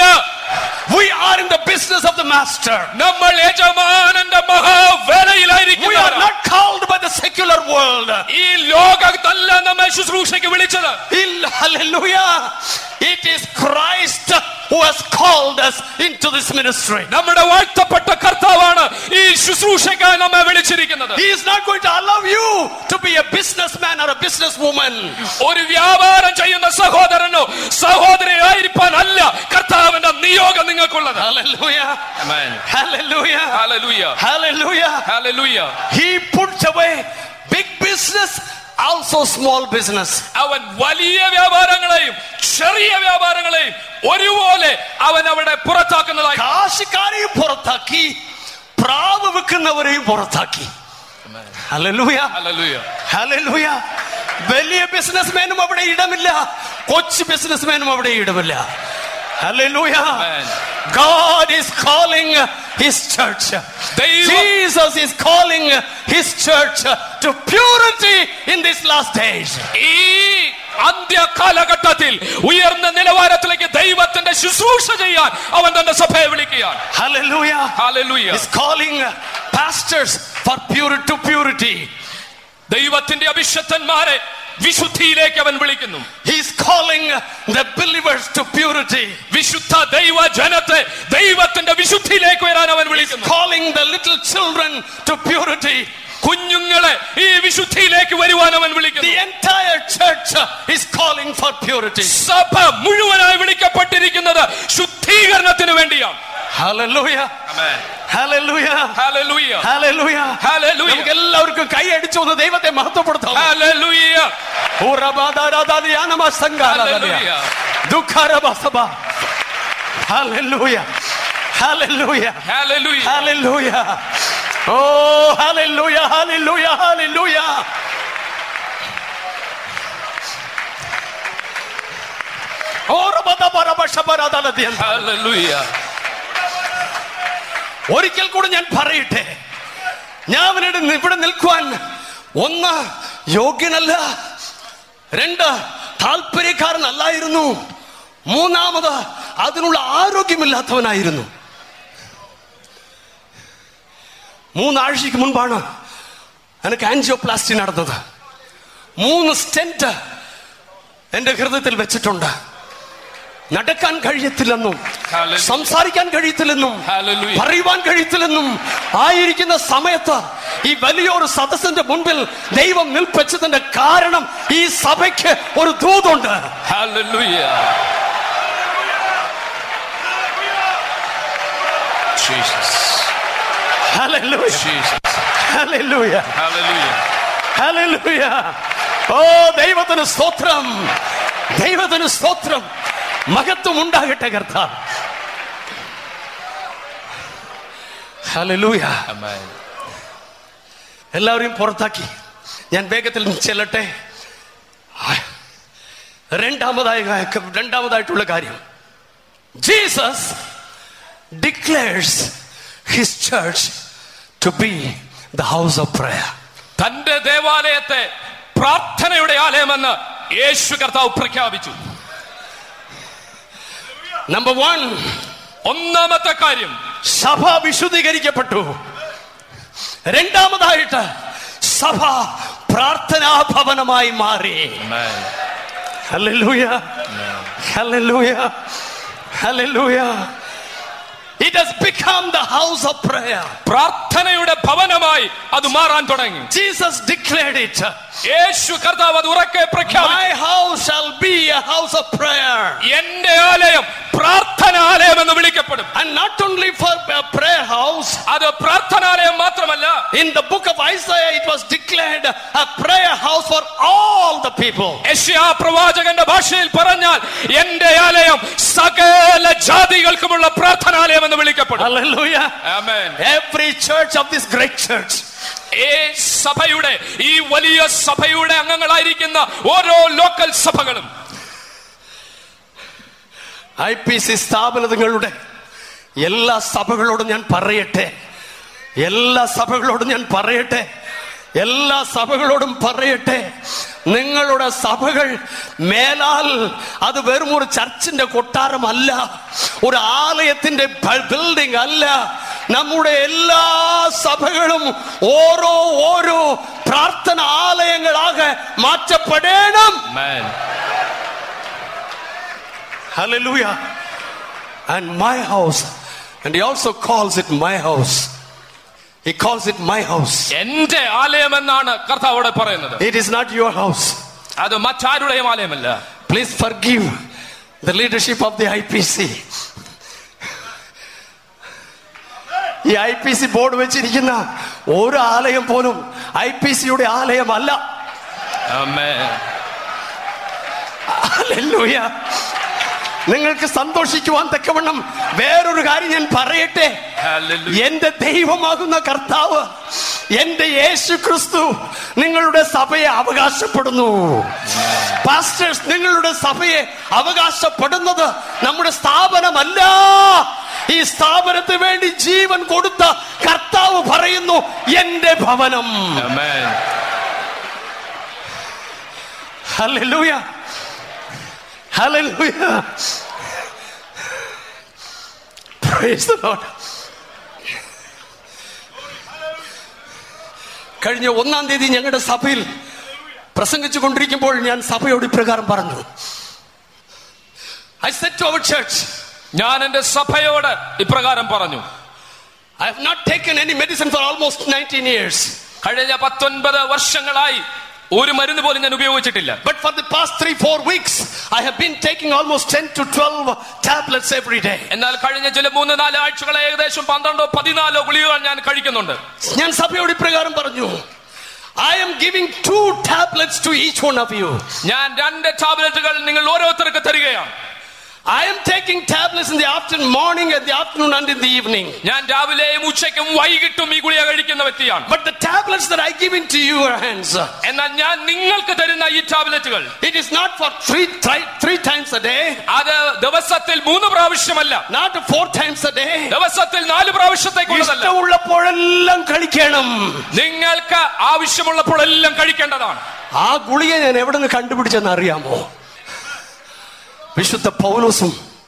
We are in the business of the master. നമ്മൾ യജമാനന്റെ We are മഹാവേലയിലായിരിക്കും not called by the secular world. ഈ ലോകത്തല്ല നമ്മെ ശുശ്രൂഷയ്ക്ക് വിളിച്ചത് Il- Hallelujah. It is Christ who has called us into this ministry. നമ്മുടെ വാഴ്ത്തപ്പെട്ട കർത്താവാണ് ഈ ശുശ്രൂഷയ്ക്കായി നമ്മെ വിളിച്ചിരിക്കുന്നത് He is not going to allow you to be a businessman or a businesswoman. ഒരു വ്യാപാരം ചെയ്യുന്ന സഹോദരനോ സഹോദരിയായിരിക്കാൻ അല്ല കർത്താവിന്റെ നിയോഗം നിങ്ങൾക്കുള്ളത് Hallelujah. Hallelujah. Hallelujah. Hallelujah. Hallelujah. He puts away big business, also small business. അവൻ വലിയ വ്യാപാരങ്ങളെയും ചെറിയ വ്യാപാരങ്ങളെയും ഒരുപോലെ അവൻ അവിടെ പുറത്താക്കുന്നതായി കാശുകാരെയും പുറത്താക്കി പ്രാവ് വിൽക്കുന്നവരെയും പുറത്താക്കി ഹല്ലേലൂയ Hallelujah. ഹല്ലേലൂയ വലിയ ബിസിനസ്മാനും അവിടെ ഇടമില്ല കൊച്ചു ബിസിനസ്മാനും അവിടെ ഇടമില്ല hallelujah Amen. God is calling his church ദൈവം- Jesus is calling his church to purity in these last days ഈ അന്ത്യ കാലഘട്ടത്തിൽ ഉയർന്ന നിലവാരത്തിലേക്ക് ദൈവത്തിന്റെ ശുശ്രൂഷ ചെയ്യാൻ അവൻ തന്റെ സഭയെ വിളിക്കുകയാണ് hallelujah Hallelujah. is calling pastors for purity to purity ദൈവത്തിന്റെ അഭിഷക്തന്മാരെ വിശുദ്ധിയിലേക്ക് അവൻ വിളിക്കുന്നു He's calling the believers to purity. വിശുദ്ധ ദൈവ ജനത്തെ ദൈവത്തിന്റെ വിശുദ്ധിയിലേക്ക് വരാൻ അവൻ വിളിക്കുന്നു Calling the little children to purity. കുഞ്ഞുങ്ങളെ ഈ വിശുദ്ധിയിലേക്ക് വരുവാൻ അവൻ The വിളിക്കുന്നു entire church is calling for purity. സഭ മുഴുവനായി വിളിക്കപ്പെട്ടിരിക്കുന്നത് ശുദ്ധീകരണത്തിന് വേണ്ടിയാണ് Hallelujah. Hallelujah. Hallelujah. Hallelujah. Hallelujah. നമുക്ക് എല്ലാവർക്കും കൈ അടിച്ചു ഒന്ന് ദൈവത്തെ മഹത്വപ്പെടുത്താം Hallelujah. ഉറബാദാരാദാദിയാനമസ്തങ്കാരാദാദിയ. ദുഃഖാരബസബ. Hallelujah. Hallelujah. Hallelujah. Hallelujah. Oh, hallelujah, hallelujah, hallelujah. Oh, റബദബറബഷബരദലദിയന്ത. Hallelujah. ഒരിക്കൽ കൂടി ഞാൻ പറയട്ടെ ഞാൻ അവനോട് ഇവിടെ നിൽക്കുവാൻ ഒന്ന് യോഗ്യനല്ല രണ്ട് താല്പര്യക്കാരനല്ലായിരുന്നു മൂന്നാമത് അതിനുള്ള ആരോഗ്യമില്ലാത്തവനായിരുന്നു മൂന്നാഴ്ചയ്ക്ക് മുൻപാണ് എനിക്ക് ആൻജിയോപ്ലാസ്റ്റി നടന്നത് മൂന്ന് സ്റ്റെന്റ് എന്റെ ഹൃദയത്തിൽ വെച്ചിട്ടുണ്ട് നടക്കാൻ കഴിയത്തില്ലെന്നും Hallelujah. സംസാരിക്കാൻ കഴിയത്തില്ലെന്നും Hallelujah. പറയുവാൻ കഴിയത്തില്ലെന്നും ആയിരിക്കുന്ന സമയത്ത് ഈ വലിയൊരു സദസ്സിന്റെ മുൻപിൽ ദൈവം നിൽപ്പച്ചതിന്റെ കാരണം ഈ സഭയ്ക്ക് ഒരു ദൂതുണ്ട് Hallelujah. Jesus. Hallelujah Jesus. Hallelujah Hallelujah. Hallelujah ഓ ദൈവത്തിന് സ്തോത്രം ദൈവത്തിന് സ്തോത്രം മഹത്വം ഉണ്ടാകട്ടെ കർത്താവ് ഹല്ലേലൂയ Amen. എല്ലാവരെയും പുറത്താക്കി ഞാൻ വേഗത്തിൽ ചെല്ലട്ടെ രണ്ടാമതായ രണ്ടാമതായിട്ടുള്ള കാര്യം Jesus declares his church to be the house of prayer തന്റെ ദേവാലയത്തെ പ്രാർത്ഥനയുടെ ആലയമെന്ന് യേശു കർത്താവ് പ്രഖ്യാപിച്ചു നമ്പർ വൺ ഒന്നാമത്തെ കാര്യം സഭ വിശുദ്ധീകരിക്കപ്പെട്ടു രണ്ടാമതായിട്ട് സഭ പ്രാർത്ഥനാ ഭവനമായി മാറി hallelujah hallelujah hallelujah it has become the house of prayer പ്രാർത്ഥനയുടെ ഭവനമായി അത് മാറാൻ തുടങ്ങി jesus declared it യേശു കർത്താവ് അത് ഉറക്കെ പ്രഖ്യാപിച്ചു my house shall be a house of prayer എന്റെ ആലയം പ്രാർത്ഥനാലയം എന്ന് വിളിക്കപ്പെടും and not only for a prayer house അത് പ്രാർത്ഥനാലയം മാത്രമല്ല in the book of isaiah it was declared a prayer house for all the people യശ്യാ പ്രവാചകന്റെ ഭാഷയിൽ പറഞ്ഞാൽ എന്റെ ആലയം സകല ജാതികൾക്കുമുള്ള പ്രാർത്ഥനാലയം എന്ന് വിളിക്കപ്പെടും hallelujah Amen. every church of this great church ഈ സഭയുടെ ഈ വലിയ സഭയുടെ അംഗങ്ങളായിരിക്കുന്ന ഓരോ ലോക്കൽ സഭകളും ഐ പി സി സ്ഥാപനങ്ങളുടെ എല്ലാ സഭകളോടും ഞാൻ പറയട്ടെ എല്ലാ സഭകളോടും ഞാൻ പറയട്ടെ എല്ലാ സഭകളോടും പറയട്ടെ നിങ്ങളുടെ സഭകൾ മേലാൽ അത് വെറും ഒരു ചർച്ചിന്റെ കൊട്ടാരമല്ല ഒരു ആലയത്തിന്റെ ബിൽഡിംഗ് അല്ല നമ്മുടെ എല്ലാ സഭകളും ഓരോ ഓരോ പ്രാർത്ഥന ആലയങ്ങളാകെ മാറ്റപ്പെടണം Hallelujah. And my house. And he also calls it my house. He calls it my house. എന്റെ ആലയം എന്നാണ് കർത്താവ് അവിടെ പറയുന്നത് It is not your house. അത് മറ്റാരുടെയും ആലയമല്ല Please forgive the leadership of the IPC. ഈ ഐ പി സി ബോർഡ് വെച്ചിരിക്കുന്ന ഒരു ആലയം പോലും ഐ പി സിയുടെ ആലയമല്ല Hallelujah. നിങ്ങൾക്ക് സന്തോഷിക്കുവാൻ തക്കവണ്ണം വേറൊരു കാര്യം ഞാൻ പറയട്ടെ Hallelujah. എന്റെ ദൈവമാകുന്ന കർത്താവ് എന്റെ യേശു ക്രിസ്തു നിങ്ങളുടെ സഭയെ അവകാശപ്പെടുന്നു പാസ്റ്റേഴ്സ് നിങ്ങളുടെ സഭയെ അവകാശപ്പെടുന്നത് നമ്മുടെ സ്ഥാപനമല്ല ഈ സ്ഥാപനത്തിന് വേണ്ടി ജീവൻ കൊടുത്ത കർത്താവ് പറയുന്നു എന്റെ ഭവനം hallelujah hallelujah Praise the Lord. കഴിഞ്ഞ ഒന്നാം തീയതി ഞങ്ങളുടെ സഭയിൽ പ്രസംഗിച്ചു കൊണ്ടിരിക്കുമ്പോൾ ഞാൻ സഭയോട് ഇപ്രകാരം പറഞ്ഞു I said to our church ഞാൻ എന്റെ സഭയോട് ഇപ്രകാരം പറഞ്ഞു I have not taken any medicine for almost nineteen years കഴിഞ്ഞ പത്തൊൻപത് വർഷങ്ങളായി ഒരു മരുന്ന് പോലും ഞാൻ ഉപയോഗിച്ചിട്ടില്ല But for the past three, four weeks, I have been taking almost 10 to 12 tablets every day. എന്നാൽ കഴിഞ്ഞ ചില മൂന്ന് നാല് ആഴ്ചകളെ ഏകദേശം പന്ത്രണ്ടോ പതിനാലോ ഗുളികകൾ ഞാൻ കഴിക്കുന്നുണ്ട് ഞാൻ സഭയോട് ഇപ്രകാരം പറഞ്ഞു I'm giving two tablets to each one of you ഞാൻ രണ്ട് ടാബ്ലറ്റുകൾ നിങ്ങൾ ഓരോരുത്തർക്ക് തരികയാണ് I'm taking tablets in the afternoon morning and the afternoon and in the evening ഞാൻ രാവിലെയും ഉച്ചയ്ക്കും വൈകിട്ടും ഈ ഗുളിക കഴിക്കുന്ന വ്യക്തിയാണ് But the tablets that I give into your hands, എന്നാൽ ഞാൻ നിങ്ങൾക്ക് തരുന്ന ഈ ടാബ്ലറ്റുകൾ it is not for three, three, three times a day, അത് ദിവസത്തിൽ മൂന്ന് പ്രാവശ്യമല്ല not four times a day. ദിവസത്തിൽ നാല് പ്രാവശ്യത്തേക്കുള്ളതല്ല ഇഷ്ടമുള്ളപ്പോഴെല്ലാം കഴിക്കണം നിങ്ങൾക്ക് ആവശ്യമുള്ളപ്പോഴെല്ലാം കഴിക്കേണ്ടതാണ് ആ ഗുളിക ഞാൻ എവിടെ നിന്ന് കണ്ടുപിടിച്ചെന്ന് അറിയാമോ വിശുദ്ധ പൗലോസും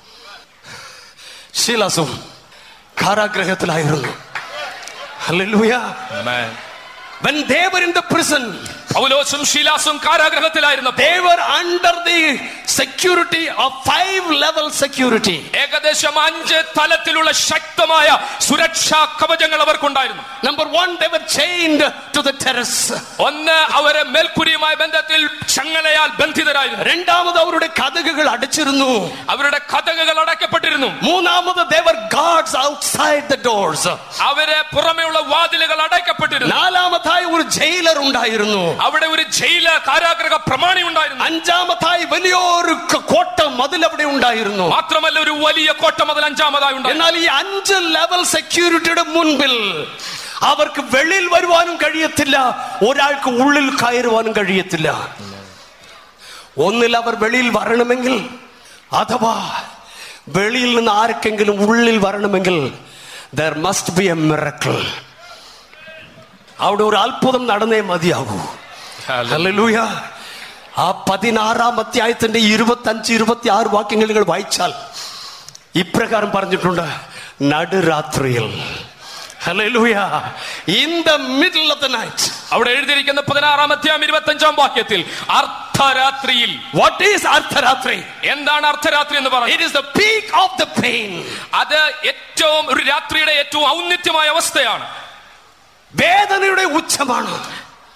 ശീലാസും കാരാഗ്രഹത്തിലായിരുന്നു Hallelujah. When they were in the prison, പൗലോസും ശീലാസും കാരാഗ്രഹത്തിലായിരുന്നു they were under the security of five level security. ഏകദേശം അഞ്ച് തലത്തിലുള്ള ശക്തമായ സുരക്ഷാ കവചങ്ങൾ അവർക്കുണ്ടായിരുന്നു Number one, they were chained to the terrace. ഒന്ന് അവരെ മേൽക്കുരിയുമായ ബന്ധത്തിൽ ചങ്ങലയാൽ ബന്ധിതരായിരുന്നു രണ്ടാമത് അവരുടെ കഥകുകൾ അടച്ചിരുന്നു അവരുടെ കഥകൾ അടയ്ക്കപ്പെട്ടിരുന്നു മൂന്നാമത് they were guards outside the doors. അവരെ പുറമെയുള്ള വാതിലുകൾ അടയ്ക്കപ്പെട്ടിരുന്നു നാലാമതായി ഒരു ജയിലർ ഉണ്ടായിരുന്നു അവിടെ ഒരു ജയില കാരാഗ്രഹ പ്രമാണി ഉണ്ടായിരുന്നു അഞ്ചാമതായി വലിയൊരു ക- കോട്ട മതിൽ അവിടെ ഉണ്ടായിരുന്നു മാത്രമല്ല ഒരു വലിയ കോട്ട മുതൽ അഞ്ചാമതായി ഉണ്ടായിരുന്നു എന്നാൽ ഈ അഞ്ച് ലെവൽ സെക്യൂരിറ്റിയുടെ മുൻപിൽ അവർക്ക് വെളിയിൽ വരുവാനും കഴിയത്തില്ല ഒരാൾക്ക് ഉള്ളിൽ കയറുവാനും കഴിയത്തില്ല ഒന്നിൽ അവർ വെളിയിൽ വരണമെങ്കിൽ അഥവാ വെളിയിൽ നിന്ന് ആർക്കെങ്കിലും ഉള്ളിൽ വരണമെങ്കിൽ there must be a miracle അവിടെ ഒരു അത്ഭുതം നടന്നേ മതിയാകൂ ഹല്ലേലൂയ ആ പതിനാറാം അധ്യായത്തിന്റെ ഇരുപത്തി അഞ്ച് ഇരുപത്തി ആറ് വാക്യങ്ങൾ നിങ്ങൾ വായിച്ചാൽ ഇപ്രകാരം പറഞ്ഞിട്ടുണ്ട് നടുരാത്രിയിൽ hallelujah in the middle of the night അവിടെ എഴുതിയിരിക്കുന്ന പതിനാറാം അധ്യായം ഇരുപത്തി അഞ്ചാം വാക്യത്തിൽ അർദ്ധരാത്രിയിൽ വാട്ട് ഈസ് അർദ്ധരാത്രി എന്താണ് അർദ്ധരാത്രി എന്ന് പറയുന്നത് it is the peak of the pain അത് ഏറ്റവും ഒരു രാത്രിയുടെ ഏറ്റവും ഔന്നിത്യമായ അവസ്ഥയാണ് വേദനയുടെ ഉച്ചമാണ്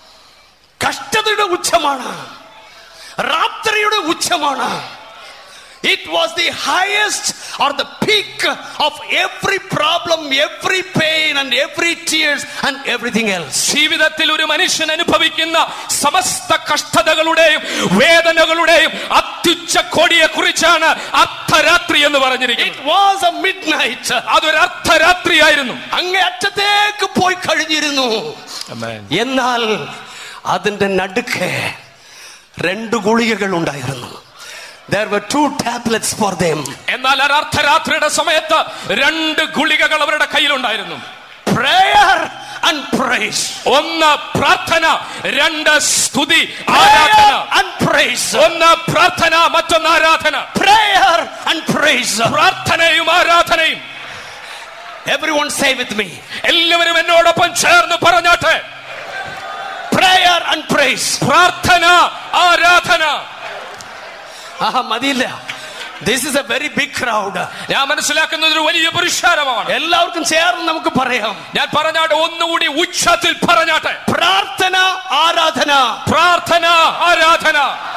കഷ്ടതയുടെ ഉച്ചമാണ് രാത്രിയുടെ ഉച്ചമാണ് It was the highest or the peak of every problem, every pain, and every tears and everything else. ജീവിതത്തിൽ ഒരു മനുഷ്യൻ അനുഭവിക്കുന്ന സമസ്ത കഷ്ടതകളുടെയും വേദനകളുടെയും അത്യുച്ച കോടിയെ കുറിച്ചാണ് അർദ്ധരാത്രി എന്ന് It പറഞ്ഞിരിക്കുന്നത് was a midnight. അതൊരു അർദ്ധരാത്രിയായിരുന്നു അങ്ങേ അറ്റത്തേക്ക് പോയി കഴിഞ്ഞിരുന്നു എന്നാൽ അതിന്റെ നടുക്ക് രണ്ട് ഗുളികകൾ ഉണ്ടായിരുന്നു There were two tablets for them. എന്നാൽ ആ അർദ്ധരാത്രിയുടെ സമയത്ത് രണ്ട് ഗുളികകൾ അവരുടെ കയ്യിലുണ്ടായിരുന്നു Prayer and praise. ഒന്ന് പ്രാർത്ഥന രണ്ട് സ്തുതി Prayer ആരാധന and praise. ഒന്ന് പ്രാർത്ഥന മറ്റൊന്ന് ആരാധന Prayer and praise. പ്രാർത്ഥനയും ആരാധനയും Everyone say with me. എല്ലാവരും എന്നോടൊപ്പം ചേർന്ന് പറഞ്ഞാട്ടെ Prayer and praise. പ്രാർത്ഥന ആരാധന ആഹാ മതിയില്ല this is a very big crowd ഞാൻ മനസ്സിലാക്കുന്നത് ഒരു വലിയ പുരുഷാരമാണ് എല്ലാവർക്കും ചേർന്ന് നമുക്ക് പറയാം ഞാൻ പറഞ്ഞാട്ടെ ഒന്നുകൂടി ഉച്ചത്തിൽ പറഞ്ഞാട്ടെ പ്രാർത്ഥന ആരാധന പ്രാർത്ഥന ആരാധന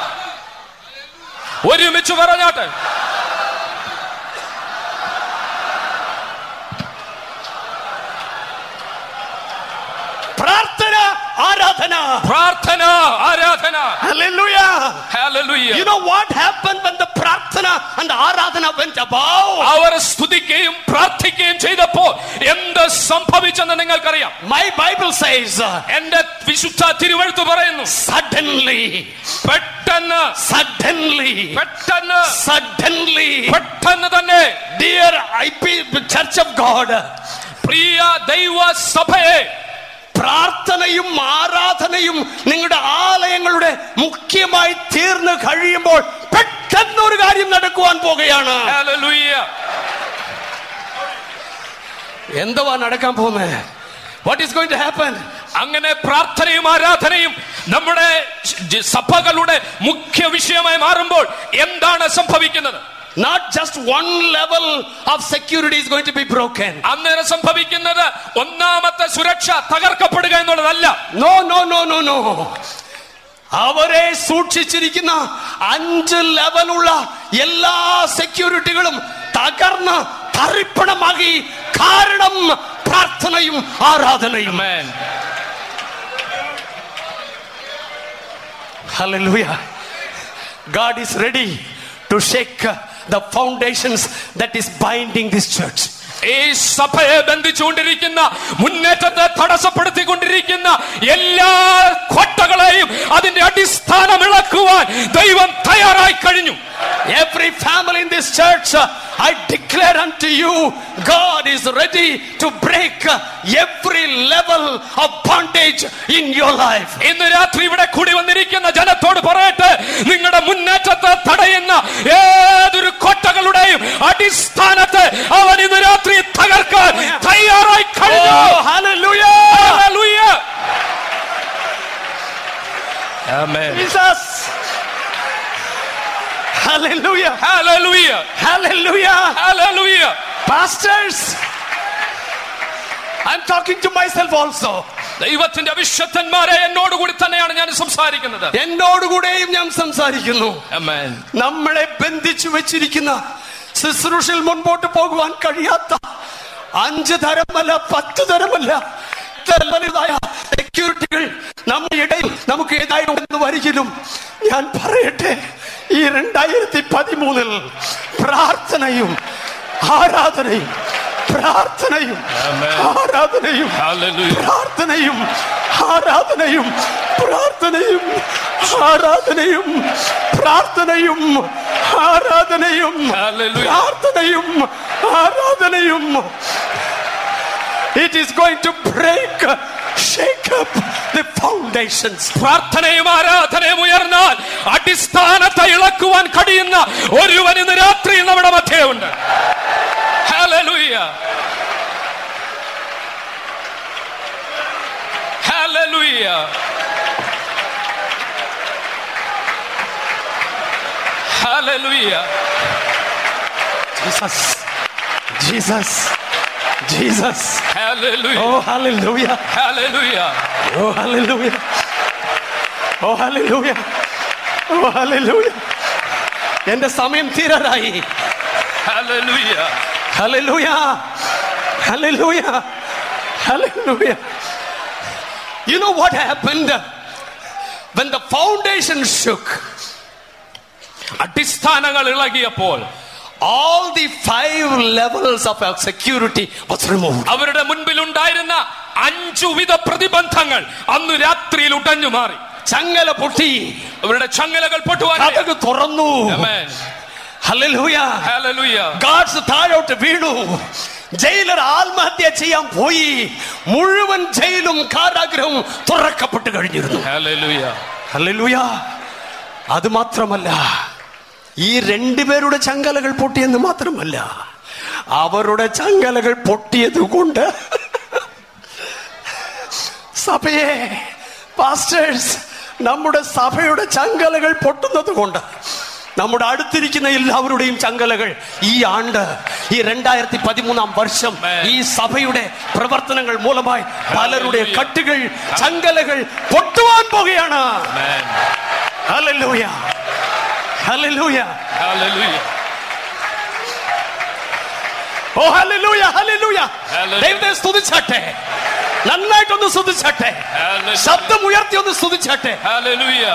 ഒരുമിച്ച് പറഞ്ഞാട്ടെ പ്രാർത്ഥന ആരാധന പ്രാർത്ഥന ആരാധന Hallelujah. Hallelujah. You know what happened when the prarthana and aradhana went above? അവർ സ്തുതിക്കുകയും പ്രാർത്ഥിക്കുകയും ചെയ്തപ്പോ എന്ത് സംഭവിച്ചെന്ന് നിങ്ങൾക്കറിയാം My Bible says, uh, എന്റെ വിശുദ്ധ തിരുവഴുത്ത് പറയുന്നു suddenly, പെട്ടെന്ന് suddenly, പെട്ടെന്ന് suddenly, പെട്ടെന്ന് തന്നെ dear IP Church of God, പ്രിയ ദൈവ സഭയെ പ്രാർത്ഥനയും ആരാധനയും നിങ്ങളുടെ ആലയങ്ങളുടെ മുഖ്യമായി തീർന്നു കഴിയുമ്പോൾ പെട്ടെന്ന് ഒരു കാര്യം നടക്കുവാൻ പോകുകയാണ് Hallelujah. എന്തുവാ നടക്കാൻ പോകുന്നത് what is going to happen അങ്ങനെ പ്രാർത്ഥനയും ആരാധനയും നമ്മുടെ ജ- സഭകളുടെ മുഖ്യ വിഷയമായി മാറുമ്പോൾ എന്താണ് സംഭവിക്കുന്നത് not just one level of security is going to be broken അന്നേരം സംഭവിക്കുന്നത് ഒന്നാമത്തെ സുരക്ഷ തകർക്കപ്പെടുക എന്നുള്ളതല്ല no no no no no അവരെ സൂക്ഷിച്ചിരിക്കുന്ന അഞ്ച് ലെവലുള്ള എല്ലാ സെക്യൂരിറ്റികളും തകർന്ന് തറിപ്പണമാകി കാരണം പ്രാർത്ഥനയും ആരാധനയും Amen. Hallelujah. God is ready to shake the foundations that is binding this church. ഈ സഭയെ ബന്ധിച്ചുകൊണ്ടിരിക്കുന്ന മുന്നേറ്റത്തെ തടസ്സപ്പെടുത്തിക്കൊണ്ടിരിക്കുന്ന എല്ലാ കോട്ടകളെയും അതിന്റെ അടിസ്ഥാനം ഇളക്കുവാൻ ദൈവം തയ്യാറായി കഴിഞ്ഞു Every family in this church, uh, I declare unto you, God is ready to break uh, every level of bondage in your life. ഇന്ന് രാത്രി ഇവിടെ കൂടി വന്നിരിക്കുന്ന ജനത്തോട് പറയട്ടെ നിങ്ങളുടെ മുന്നേറ്റത്തെ തടയുന്ന ഏതൊരു കോട്ടകളുടെയും അടിസ്ഥാനത്തെ അവൻ ഇന്ന് രാത്രി തകർക്കാൻ തയ്യാറായി കഴിഞ്ഞു Oh, hallelujah! Hallelujah. Jesus! Hallelujah! Hallelujah. Hallelujah! Hallelujah. Pastors, I'm talking to myself also. ദൈവത്തിന്റെ അവിശ്വത്തന്മാരെ എന്നോടുകൂടി തന്നെയാണ് ഞാൻ സംസാരിക്കുന്നത് എന്നോടുകൂടെയും ഞാൻ സംസാരിക്കുന്നു Amen. നമ്മളെ ബന്ധിച്ചു വെച്ചിരിക്കുന്ന ശുശ്രൂഷയിൽ മുൻപോട്ട് പോകുവാൻ കഴിയാത്ത അഞ്ച് തരമല്ല പത്ത് തരമല്ല തരമല്ലതായ സെക്യൂരിറ്റികൾ നമ്മുടെ ഇടയിൽ നമുക്ക് ഏതായി ഉണ്ടെന്ന് വരികിലും ഞാൻ പറയട്ടെ ഈ രണ്ടായിരത്തി പതിമൂന്നിൽ പ്രാർത്ഥനയും ആരാധനയും പ്രാർത്ഥനയും ആരാധനയും Hallelujah. പ്രാർത്ഥനയും ആരാധനയും പ്രാർത്ഥനയും ആരാധനയും പ്രാർത്ഥനയും ആരാധനയും Hallelujah. പ്രാർത്ഥനയും ആരാധനയും it is going to break shake up the foundations പ്രാർത്ഥനയും ആരാധനയും ഉയർന്നാൽ അടിസ്ഥാനത്തെ ഇളക്കുവാൻ കഴിയുന്ന ഒരുവൻ ഇന്ന് രാത്രി നമ്മുടെ മധ്യയുണ്ട് Hallelujah. Hallelujah. Hallelujah. Jesus Jesus Jesus Hallelujah. ഓ ഹല്ലേലൂയ Hallelujah. ഓ ഹല്ലേലൂയ ഓ ഹല്ലേലൂയ ഓ ഹല്ലേലൂയ എന്റെ സമയം തീരാറായി Hallelujah. Hallelujah hallelujah hallelujah You know what happened when the foundation shook? അടിസ്ഥാനങ്ങൾ ഇളകിയപ്പോൾ All the five levels of our security was removed. അവരുടെ മുൻപിൽ ഉണ്ടായിരുന്ന അഞ്ചു വിധ പ്രതിബന്ധങ്ങൾ അന്ന് രാത്രിയിൽ ഉടഞ്ഞു മാറി ചങ്ങല പൊട്ടി അവരുടെ ചങ്ങലകൾ പൊട്ടുവാൻ കഥക് തുറന്നു ഹല്ലേലൂയ Hallelujah. ഗാഡ്സ് താഴോട്ട് വീണു ജയിലർ ആത്മഹത്യ ചെയ്യാൻ പോയി മുഴുവൻ ജയിലും കാരാഗ്രഹവും തുറക്കപ്പെട്ട് കഴിഞ്ഞിരുന്നു Hallelujah. ഹല്ലേലൂയ അത് മാത്രമല്ല ഈ രണ്ടുപേരുടെ ചങ്ങലകൾ പൊട്ടിയെന്ന് മാത്രമല്ല അവരുടെ ചങ്ങലകൾ പൊട്ടിയത് കൊണ്ട് സഭയെ പാസ്റ്റേഴ്സ് നമ്മുടെ സഭയുടെ ചങ്കലകൾ പൊട്ടുന്നത് കൊണ്ട് നമ്മുടെ അടുത്തിരിക്കുന്ന എല്ലാവരുടെയും ചങ്കലകൾ ഈ ആണ്ട് ഈ രണ്ടായിരത്തി പതിമൂന്നാം വർഷം Amen. ഈ സഭയുടെ പ്രവർത്തനങ്ങൾ മൂലമായി പലരുടെ കട്ടുകൾ ചങ്കലകൾ പൊട്ടുവാൻ പോകുകയാണ് Amen. Hallelujah hallelujah Hallelujah. ഓ ഹല്ലേലൂയ ഹല്ലേലൂയ Hallelujah. ദൈവത്തെ സ്തുതിച്ചാട്ടെ നന്നായിട്ടൊന്ന് സ്തുതിച്ചാട്ടെ Hallelujah. ശബ്ദം ഉയർത്തി ഒന്ന് സ്തുതിച്ചാട്ടെ Hallelujah.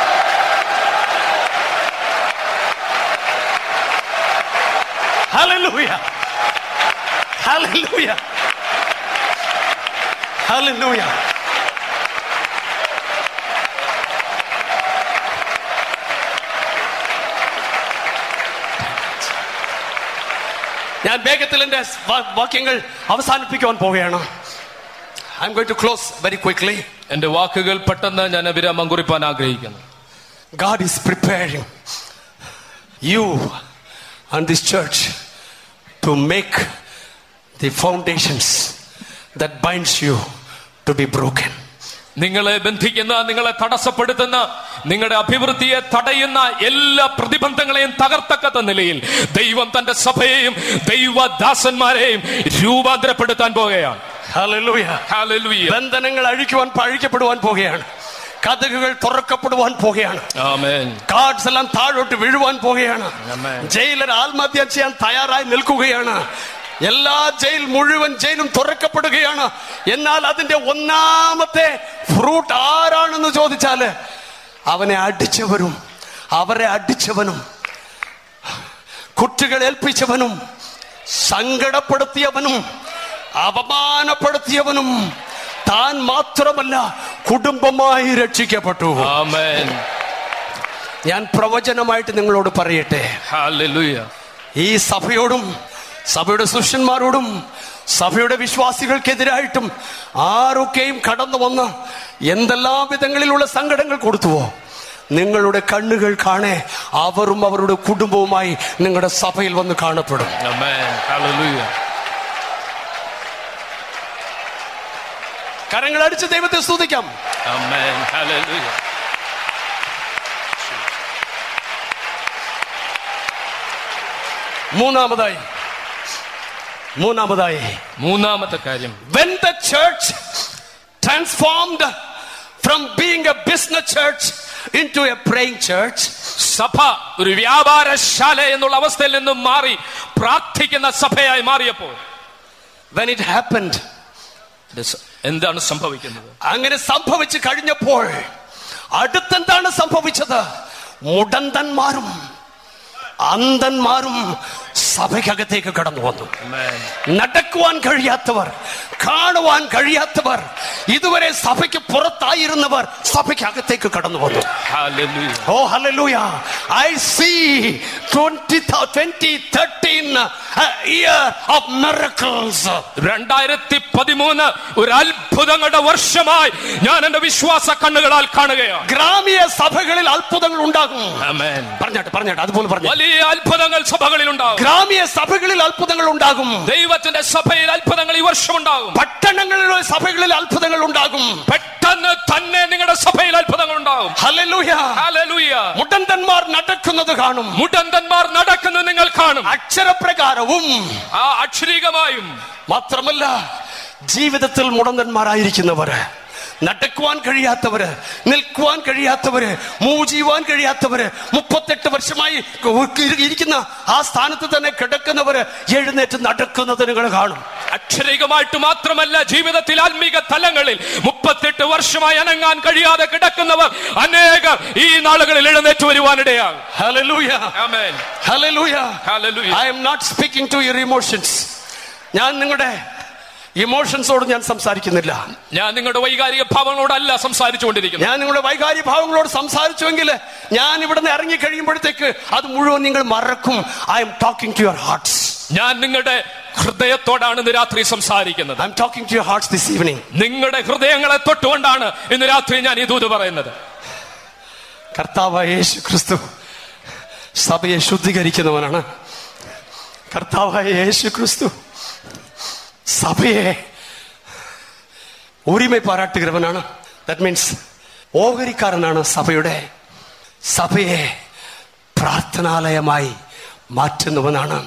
Hallelujah. Hallelujah. Hallelujah. ഞാൻ വേഗത്തിൽ എൻ്റെ വാ- വാക്യങ്ങൾ അവസാനിപ്പിക്കുവാൻ പോവുകയാണ് I'm going to close very quickly എന്റെ വാക്കുകൾ പെട്ടെന്ന് ഞാൻ വിരാമം കുറിപ്പാൻ ആഗ്രഹിക്കുന്നു God is preparing you and this church to make the foundations that binds you to be broken. നിങ്ങളെ ബന്ധിക്കുന്ന നിങ്ങളെ തടസ്സപ്പെടുത്തുന്ന നിങ്ങളുടെ അഭിവൃദ്ധിയെ തടയുന്ന എല്ലാ പ്രതിബന്ധങ്ങളെയും തകർത്തക്കത്ത നിലയിൽ ദൈവം തന്റെ സഭയെയും ദൈവദാസന്മാരെയും രൂപാന്തരപ്പെടുത്താൻ പോകുകയാണ് Hallelujah. Hallelujah. ബന്ധനങ്ങൾ അഴിക്കുവാൻ അഴിക്കപ്പെടുവാൻ പോകുകയാണ് കഥകുകൾ തുറക്കപ്പെടുവാൻ പോകുകയാണ് Amen. കാർഡ്സ് എല്ലാം താഴോട്ട് വീഴുവാൻ പോകുകയാണ് Amen. ജയിലർ ആത്മഹത്യ ചെയ്യാൻ തയ്യാറായി നിൽക്കുകയാണ് എല്ലാ ജയിൽ മുഴുവൻ ജയിലും തുറക്കപ്പെടുകയാണ് എന്നാൽ അതിന്റെ ഒന്നാമത്തെ ഫ്രൂട്ട് ആരാണെന്ന് ചോദിച്ചാല് അവനെ അടിച്ചവരും അവരെ അടിച്ചവനും കുട്ടികൾ ഏൽപ്പിച്ചവനും സങ്കടപ്പെടുത്തിയവനും അപമാനപ്പെടുത്തിയവനും താൻ മാത്രമല്ല കുടുംബമായി രക്ഷിക്കപ്പെട്ടു Amen. ഞാൻ പ്രവചനമായിട്ട് നിങ്ങളോട് പറയട്ടെ Hallelujah. ഈ സഭയോടും സഭയുടെ ശിഷ്യന്മാരോടും സഭയുടെ വിശ്വാസികൾക്കെതിരായിട്ടും ആരൊക്കെയും കടന്നു വന്ന് എന്തെല്ലാം വിധങ്ങളിലുള്ള സങ്കടങ്ങൾ കൊടുത്തുവോ നിങ്ങളുടെ കണ്ണുകൾ കാണേ അവരും അവരുടെ കുടുംബവുമായി നിങ്ങളുടെ സഭയിൽ വന്ന് കാണപ്പെടും Amen. Hallelujah. കരങ്ങൾ അടിച്ച് ദൈവത്തെ സ്തുതിക്കാം Amen. Hallelujah. മൂന്നാമതായി മൂന്നാമതായി മൂന്നാമത്തെ കാര്യം when the church transformed from being a business church into a praying church സഭ ഒരു വ്യാപാരശാല എന്നുള്ള അവസ്ഥയിൽ നിന്നും മാറി പ്രാർത്ഥിക്കുന്ന സഭയായി മാറിയപ്പോൾ when it happened ഇത് സ- എന്താണ് സംഭവിക്കുന്നത് അങ്ങനെ സംഭവിച്ചു കഴിഞ്ഞപ്പോൾ അടുത്തെന്താണ് സംഭവിച്ചത് മുടന്തന്മാരും അന്ധന്മാരും സഭയ്ക്കകത്തേക്ക് കടന്നു വന്നു നടക്കുവാൻ കഴിയാത്തവർ കാണുവാൻ കഴിയാത്തവർ ഇതുവരെ സഭയ്ക്ക് പുറത്തായിരുന്നവർ സഭയ്ക്കകത്തേക്ക് കടന്നു വന്നു Hallelujah. Oh, hallelujah. I see 20, 2013 a year of miracles. രണ്ടായിരത്തി പതിമൂന്ന് ഒരു അത്ഭുതങ്ങളുടെ വർഷമായി ഞാൻ എന്റെ വിശ്വാസ കണ്ണുകളാൽ കാണുകയാണ് ഗ്രാമീയ സഭകളിൽ അത്ഭുതങ്ങൾ ഉണ്ടാകും Amen. പറഞ്ഞാട്ടെ പറഞ്ഞാട്ടെ അതുപോലെ പറഞ്ഞു വലിയ അത്ഭുതങ്ങൾ സഭകളിൽ ഉണ്ടാകും ഗ്രാമീയ സഭകളിൽ അത്ഭുതങ്ങൾ ഉണ്ടാകും ദൈവത്തിന്റെ സഭയിൽ അത്ഭുതങ്ങൾ ഈ വർഷം ഉണ്ടാകും പട്ടണങ്ങളിലെ സഭകളിൽ അത്ഭുതങ്ങൾ ഉണ്ടാകും പെട്ടെന്ന് തന്നെ നിങ്ങളുടെ സഭയിൽ അത്ഭുതങ്ങൾ ഉണ്ടാകും ഹല്ലേലൂയ Hallelujah. മുടന്തന്മാർ നടക്കുന്നത് കാണും മുടന്തന്മാർ നടക്കുന്നത് നിങ്ങൾ കാണും അക്ഷരപ്രകാരവും ആ അക്ഷരീകമായും മാത്രമല്ല ജീവിതത്തിൽ മുടന്തന്മാരായിരിക്കുന്നവർ നടക്കുവാൻ കഴിയാത്തവര് നിൽക്കുവാൻ കഴിയാത്തവര് മൂവ് ചെയ്യുവാൻ കഴിയാത്തവര് മുപ്പത്തെട്ട് വർഷമായി ഇരി- ഇരിക്കുന്ന ആ സ്ഥാനത്ത് തന്നെ കിടക്കുന്നവര് എഴുന്നേറ്റ് നടക്കുന്നത് നിങ്ങൾ കാണും അക്ഷരികമായിട്ട് മാത്രമല്ല ജീവിതത്തിൽ ആത്മീക തലങ്ങളിൽ മുപ്പത്തെട്ട് വർഷമായി അനങ്ങാൻ കഴിയാതെ കിടക്കുന്നവർ അനേകർ ഈ നാളുകളിൽ എഴുന്നേറ്റ് വരുവാനിടയാകും Hallelujah. Amen Hallelujah. Hallelujah. I am not speaking to your emotions. ഞാൻ നിങ്ങളുടെ ഇമോഷൻസോട് ഞാൻ സംസാരിക്കുന്നില്ല ഞാൻ നിങ്ങളുടെ വൈകാരിക ഭാവങ്ങളോടല്ല സംസാരിച്ചുകൊണ്ടിരിക്കുന്നത് ഞാൻ നിങ്ങളുടെ വൈകാരിക ഭാവങ്ങളോട് സംസാരിച്ചുവെങ്കിൽ ഞാൻ ഇവിടുന്ന് ഇറങ്ങി കഴിയുമ്പോഴത്തേക്ക് അത് മുഴുവൻ നിങ്ങൾ മറക്കും I'm talking to your hearts ഞാൻ നിങ്ങളുടെ ഹൃദയത്തോടാണ് ഇന്ന് രാത്രി സംസാരിക്കുന്നത് I'm talking to your hearts this evening നിങ്ങളുടെ ഹൃദയങ്ങളെ തൊട്ടുകൊണ്ടാണ് ഇന്ന് രാത്രി ഞാൻ ഈ ദൂത് പറയുന്നത് കർത്താവായ യേശു ക്രിസ്തു സഭയെ ശുദ്ധീകരിക്കുന്നവനാണ് കർത്താവായ യേശു ക്രിസ്തു സഭയെ ഉരിമ പാരാട്ടുகிறവനാണ് ദാറ്റ് മീൻസ് ഓഹരിക്കാരനാണ് സഭയുടെ സഭയെ പ്രാർത്ഥനാലയമായി മാറ്റുന്നവനാണ്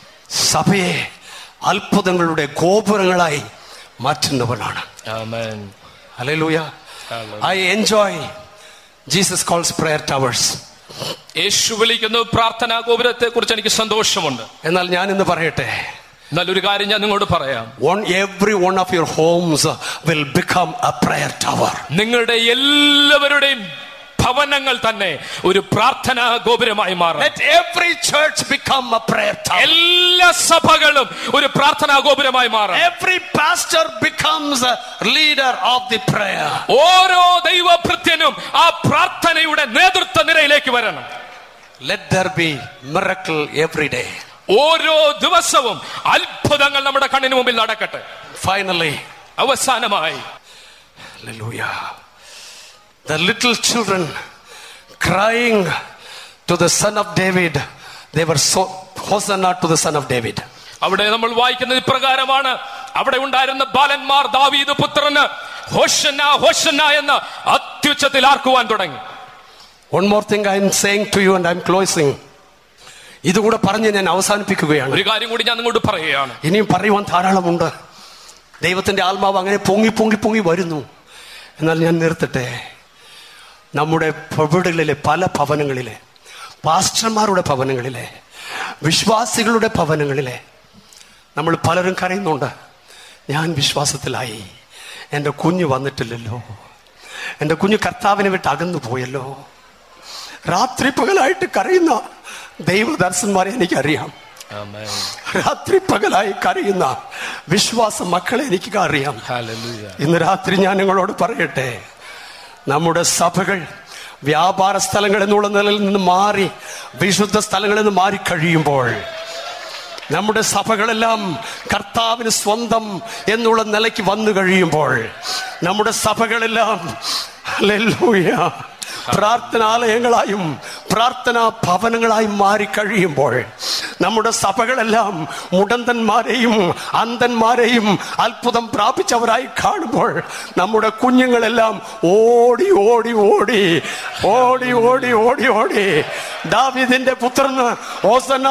സഭയെ അത്ഭുതങ്ങളുടെ ഗോപുരങ്ങളായി മാറ്റുന്നവനാണ് ആമേൻ Hallelujah. I enjoy Jesus calls prayer towers. യേശു വിളിക്കുന്നു പ്രാർത്ഥനാ ഗോപുരത്തെ കുറിച്ച് എനിക്ക് സന്തോഷമുണ്ട് എന്നാൽ ഞാൻ ഇന്ന് പറയട്ടെ എന്നാൽ ഒരു കാര്യം ഞാൻ നിങ്ങളോട് പറയാം one every one of your homes will become a prayer tower നിങ്ങളുടെ എല്ലാവരുടെയും ഭവനങ്ങൾ തന്നെ ഒരു പ്രാർത്ഥനാ ഗോപുരമായി മാറും let every church become a prayer tower എല്ലാ സഭകളും ഒരു പ്രാർത്ഥനാ ഗോപുരമായി മാറും every pastor becomes a leader of the prayer ഓരോ ദൈവഭൃത്യനും ആ പ്രാർത്ഥനയുടെ നേതൃത്വ നിരയിലേക്ക് വരണം let there be miracle every day ഓരോ ദിവസവും അത്ഭുതങ്ങൾ നമ്മുടെ കണ്ണിന് മുമ്പിൽ നടക്കട്ടെ finally അവസാനമായി hallelujah the little children crying to the son of david they were so hosanna to the son of david അവിടെ നമ്മൾ വായിക്കുന്നത് ഇപ്രകാരമാണ് അവിടെ ഉണ്ടായിരുന്ന ബാലന്മാർ ദാവീദ് പുത്രന് ഹോഷന്ന ഹോഷന്ന എന്ന് അത്യുച്ചത്തിൽ ആർക്കുവാൻ തുടങ്ങി One more thing I am saying to you and I am closing. ഇതുകൂടെ പറഞ്ഞ് ഞാൻ അവസാനിപ്പിക്കുകയാണ് ഒരു കാര്യം കൂടി ഞാൻ നിങ്ങളോട് പറയുകയാണ് ഇനിയും പറയുവാൻ ധാരാളമുണ്ട് ദൈവത്തിന്റെ ആത്മാവ് അങ്ങനെ പൊങ്ങി പൊങ്ങി പൊങ്ങി വരുന്നു എന്നാൽ ഞാൻ നിർത്തട്ടെ നമ്മുടെ വീടുകളിലെ പല ഭവനങ്ങളിലെ പാസ്റ്റർമാരുടെ ഭവനങ്ങളിലെ വിശ്വാസികളുടെ ഭവനങ്ങളിലെ നമ്മൾ പലരും കരയുന്നുണ്ട് ഞാൻ വിശ്വാസത്തിലായി എൻ്റെ കുഞ്ഞ് വന്നിട്ടില്ലല്ലോ എൻ്റെ കുഞ്ഞ് കർത്താവിനെ വിട്ട് അകന്നു പോയല്ലോ രാത്രി പകലായിട്ട് കരയുന്ന ദൈവദർശന്മാരെ എനിക്കറിയാം രാത്രി പകലായി കരയുന്ന വിശ്വാസ മക്കളെ എനിക്ക് അറിയാം ഇന്ന് രാത്രി ഞാൻ നിങ്ങളോട് പറയട്ടെ നമ്മുടെ സഭകൾ വ്യാപാര സ്ഥലങ്ങൾ എന്നുള്ള നിലയിൽ നിന്ന് മാറി വിശുദ്ധ സ്ഥലങ്ങളിൽ നിന്ന് മാറി കഴിയുമ്പോൾ നമ്മുടെ സഭകളെല്ലാം കർത്താവിന് സ്വന്തം എന്നുള്ള നിലയ്ക്ക് വന്നു കഴിയുമ്പോൾ നമ്മുടെ സഭകളെല്ലാം ഹല്ലേലൂയ പ്രാർത്ഥനാലയങ്ങളായും പ്രാർത്ഥനാ ഭവനങ്ങളായും മാറി കഴിയുമ്പോൾ നമ്മുടെ സഭകളെല്ലാം മുടന്തന്മാരെയും അന്ധന്മാരെയും അത്ഭുതം പ്രാപിച്ചവരായി കാണുമ്പോൾ നമ്മുടെ കുഞ്ഞുങ്ങളെല്ലാം ഓടി ഓടി ഓടി ഓടി ഓടി ഓടി ഓടി ദാവിദിന്റെ പുത്രന് ഓസന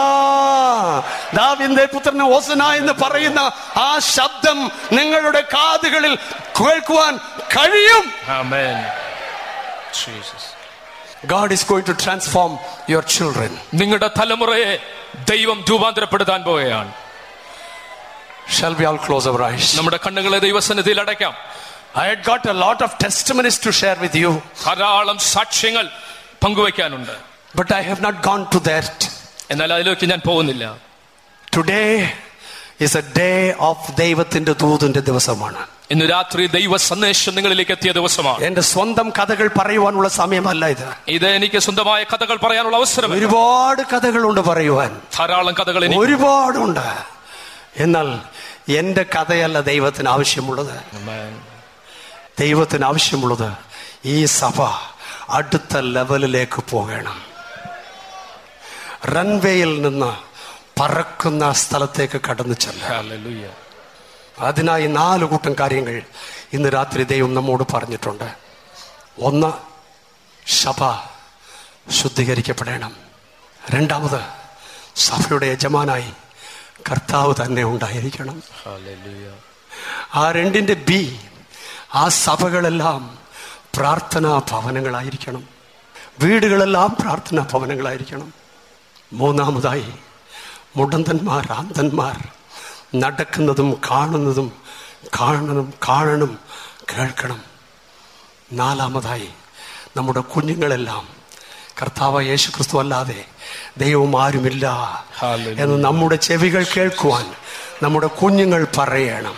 ദാവിദിന്റെ പുത്രന് ഓസന എന്ന് പറയുന്ന ആ ശബ്ദം നിങ്ങളുടെ കാതുകളിൽ കേൾക്കുവാൻ കഴിയും God is going to transform your children. നിങ്ങളുടെ തലമുറയെ ദൈവം രൂപാന്തരപ്പെടുത്താൻ പോവുകയാണ് Shall we all close our eyes? നമ്മുടെ കണ്ണുകളെ ദൈവസന്നിധിയിൽ അടയ്ക്കാം I had got a lot of testimonies to share with you, ധാരാളം സാക്ഷ്യങ്ങൾ പങ്കുവയ്ക്കാനുണ്ട് but I have not gone to that. എന്നാൽ അതിലേക്ക് ഞാൻ പോകുന്നില്ല Today is a day of ദൈവത്തിന്റെ ദൂതിന്റെ ദിവസമാണ് ഇന്ന് രാത്രി ദൈവ സന്ദേശം നിങ്ങളിലേക്ക് എത്തിയ ദിവസമാണ് എന്റെ സ്വന്തം കഥകൾ പറയുവാനുള്ള സമയമല്ല ഇത് ഇത് എനിക്ക് സ്വന്തമായ കഥകൾ പറയാനുള്ള അവസരം ഒരുപാട് കഥകളുണ്ട് പറയുവാൻ ധാരാളം കഥകൾ എനിക്ക് ഒരുപാടുണ്ട് എന്നാൽ എന്റെ കഥയല്ല ദൈവത്തിന് ആവശ്യമുള്ളത് ദൈവത്തിന് ആവശ്യമുള്ളത് ഈ സഭ അടുത്ത ലെവലിലേക്ക് പോകണം റൺവേയിൽ നിന്ന് പറക്കുന്ന സ്ഥലത്തേക്ക് കടന്നു ചെല്ലാം Hallelujah. അതിനായി നാല് കൂട്ടം കാര്യങ്ങൾ ഇന്ന് രാത്രി ദൈവം നമ്മോട് പറഞ്ഞിട്ടുണ്ട് ഒന്ന് സഭ ശുദ്ധീകരിക്കപ്പെടണം രണ്ടാമത് സഭയുടെ യജമാനായി കർത്താവ് തന്നെ ഉണ്ടായിരിക്കണം ആ രണ്ടിന്റെ ബി ആ സഭകളെല്ലാം പ്രാർത്ഥനാ ഭവനങ്ങളായിരിക്കണം വീടുകളെല്ലാം പ്രാർത്ഥനാ ഭവനങ്ങളായിരിക്കണം മൂന്നാമതായി മുടന്തന്മാർ ആന്തന്മാർ നടക്കുന്നതും കാണുന്നതും കാണണം കാണണം കേൾക്കണം നാലാമതായി നമ്മുടെ കുഞ്ഞുങ്ങളെല്ലാം കർത്താവ് യേശു ക്രിസ്തു അല്ലാതെ ദൈവം ആരുമില്ല Hallelujah. എന്ന് നമ്മുടെ ചെവികൾ കേൾക്കുവാൻ നമ്മുടെ കുഞ്ഞുങ്ങൾ പറയണം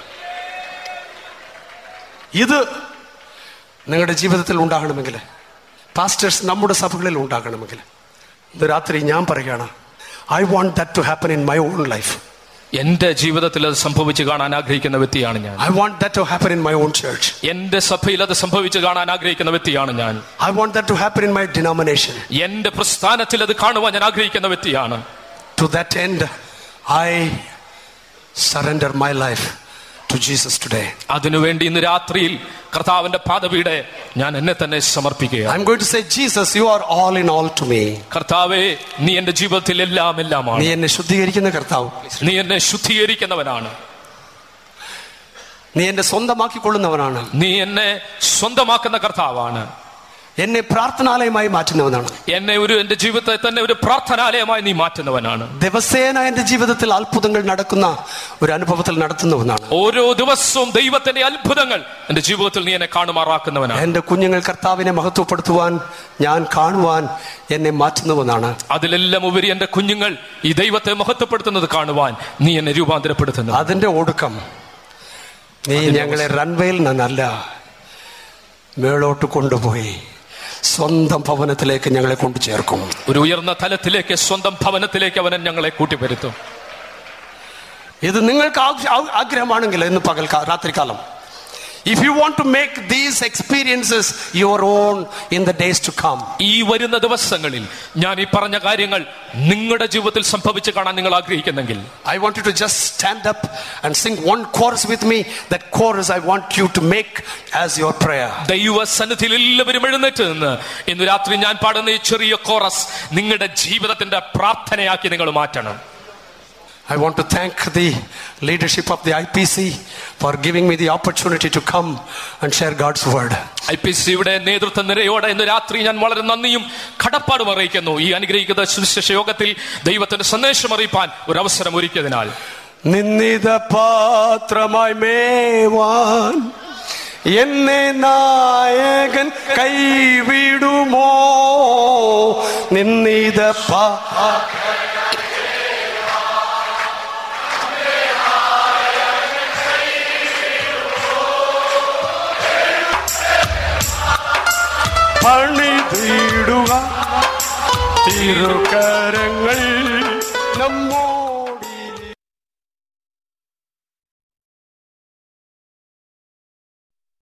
ഇത് നിങ്ങളുടെ ജീവിതത്തിൽ ഉണ്ടാകണമെങ്കിൽ പാസ്റ്റേഴ്സ് നമ്മുടെ സഭകളിൽ ഉണ്ടാകണമെങ്കിൽ ഇന്ന് രാത്രി ഞാൻ പറയുകയാണ് I want that to happen in my own life എന്റെ ജീവിതത്തിൽ അത് സംഭവിച്ചു കാണാൻ ആഗ്രഹിക്കുന്ന വ്യക്തിയാണ് ഞാൻ I want that to happen in my own church എന്റെ സഭയിൽ അത് സംഭവിച്ചു കാണാൻ ആഗ്രഹിക്കുന്ന വ്യക്തിയാണ് ഞാൻ I want that to happen in my denomination എന്റെ പ്രസ്ഥാനത്തിൽ അത് കാണുവാൻ ഞാൻ ആഗ്രഹിക്കുന്ന വ്യക്തിയാണ് To that end, I surrender my life to Jesus today. അതിനുവേണ്ടി ഇന്ന് രാത്രിയിൽ കർത്താവിന്റെ പാദവീടെ ഞാൻ എന്നെ തന്നെ സമർപ്പിക്കുക I'm going to say, Jesus, you are all in all to me. കർത്താവേ നീ എന്റെ ജീവിതത്തിൽ എല്ലാം നീ എല്ലാമാണ് എന്നെ ശുദ്ധീകരിക്കുന്ന കർത്താവ് നീ എന്നെ ശുദ്ധീകരിക്കുന്നവനാണ് നീ എന്നെ സ്വന്തമാക്കിക്കൊള്ളുന്നവനാണ് നീ എന്നെ സ്വന്തമാക്കുന്ന കർത്താവാണ് എന്നെ പ്രാർത്ഥനാലയമായി മാറ്റുന്നവനാണ് എന്നെ ഒരു എന്റെ ജീവിതത്തെ തന്നെ ഒരു പ്രാർത്ഥനാലയമായി നീ മാറ്റുന്നവനാണ് ദിവസേന എന്റെ ജീവിതത്തിൽ അത്ഭുതങ്ങൾ നടക്കുന്ന ഒരു അനുഭവത്തിൽ നടത്തുന്നവനാണ് ഓരോ ദിവസവും ദൈവത്തിന്റെ അത്ഭുതങ്ങൾ എന്റെ ജീവിതത്തിൽ നീ എന്നെ കാണുമാറാക്കുന്നവനാണ് എന്റെ കുഞ്ഞുങ്ങൾ കർത്താവിനെ മഹത്വപ്പെടുത്തുവാൻ ഞാൻ കാണുവാൻ എന്നെ മാറ്റുന്നവനാണ് അതിലെല്ലാം ഉപരി എന്റെ കുഞ്ഞുങ്ങൾ ഈ ദൈവത്തെ മഹത്വപ്പെടുത്തുന്നത് കാണുവാൻ നീ എന്നെ രൂപാന്തരപ്പെടുത്തുന്നു അതിന്റെ ഒടുക്കം നീ ഞങ്ങളെ റൺവേയിൽ നിന്നല്ല മേളോട്ട് കൊണ്ടുപോയി സ്വന്തം ഭവനത്തിലേക്ക് ഞങ്ങളെ കൊണ്ടു ചേർക്കും ഒരു ഉയർന്ന തലത്തിലേക്ക് സ്വന്തം ഭവനത്തിലേക്ക് അവൻ ഞങ്ങളെ കൂട്ടിവരുത്തും ഇത് നിങ്ങൾക്ക് ആഗ്- ആ- ആഗ്രഹമാണെങ്കിൽ ഇന്ന് പകൽ രാത്രികാലം if you want to make these experiences your own in the days to come ഈ വരുന്ന ദിവസങ്ങളിൽ ഞാൻ ഈ പറഞ്ഞ കാര്യങ്ങൾ നിങ്ങളുടെ ജീവിതത്തിൽ സംഭവിച്ചു കാണാൻ നിങ്ങൾ ആഗ്രഹിക്കുന്നെങ്കിൽ I want you to just stand up and sing one chorus with me. That chorus I want you to make as your prayer. ദൈവ സന്നിധിയിൽ എല്ലാവരും എഴുന്നേറ്റ് നിന്ന് ഇന്ന് രാത്രി ഞാൻ പാടുന്ന ഈ ചെറിയ കോറസ് നിങ്ങളുടെ ജീവിതത്തിന്റെ പ്രാർത്ഥനയാക്കി നിങ്ങൾ മാറ്റണം I want to thank the leadership of the IPC for giving me the opportunity to come and share God's word. I P സിയുടെ നേതൃത്വ നിരയോടെ ഇന്ന് രാത്രി ഞാൻ വളരെ നന്ദിയും കടപ്പാടും അറിയിക്കുന്നു ഈ അനുഗ്രഹിക്കുന്ന സുവിശേഷ യോഗത്തിൽ ദൈവത്തിന്റെ സന്ദേശം അറിയിപ്പാൻ ഒരു അവസരം ഒരുക്കിയതിനാൽ നിന്നിത പാത്രമായി മേവാൻ എന്നെ നായകൻ കൈവിടുമോ നിന്നിത പാ പണിതിടുക തിരുക്കരങ്ങൾ നമ്മോ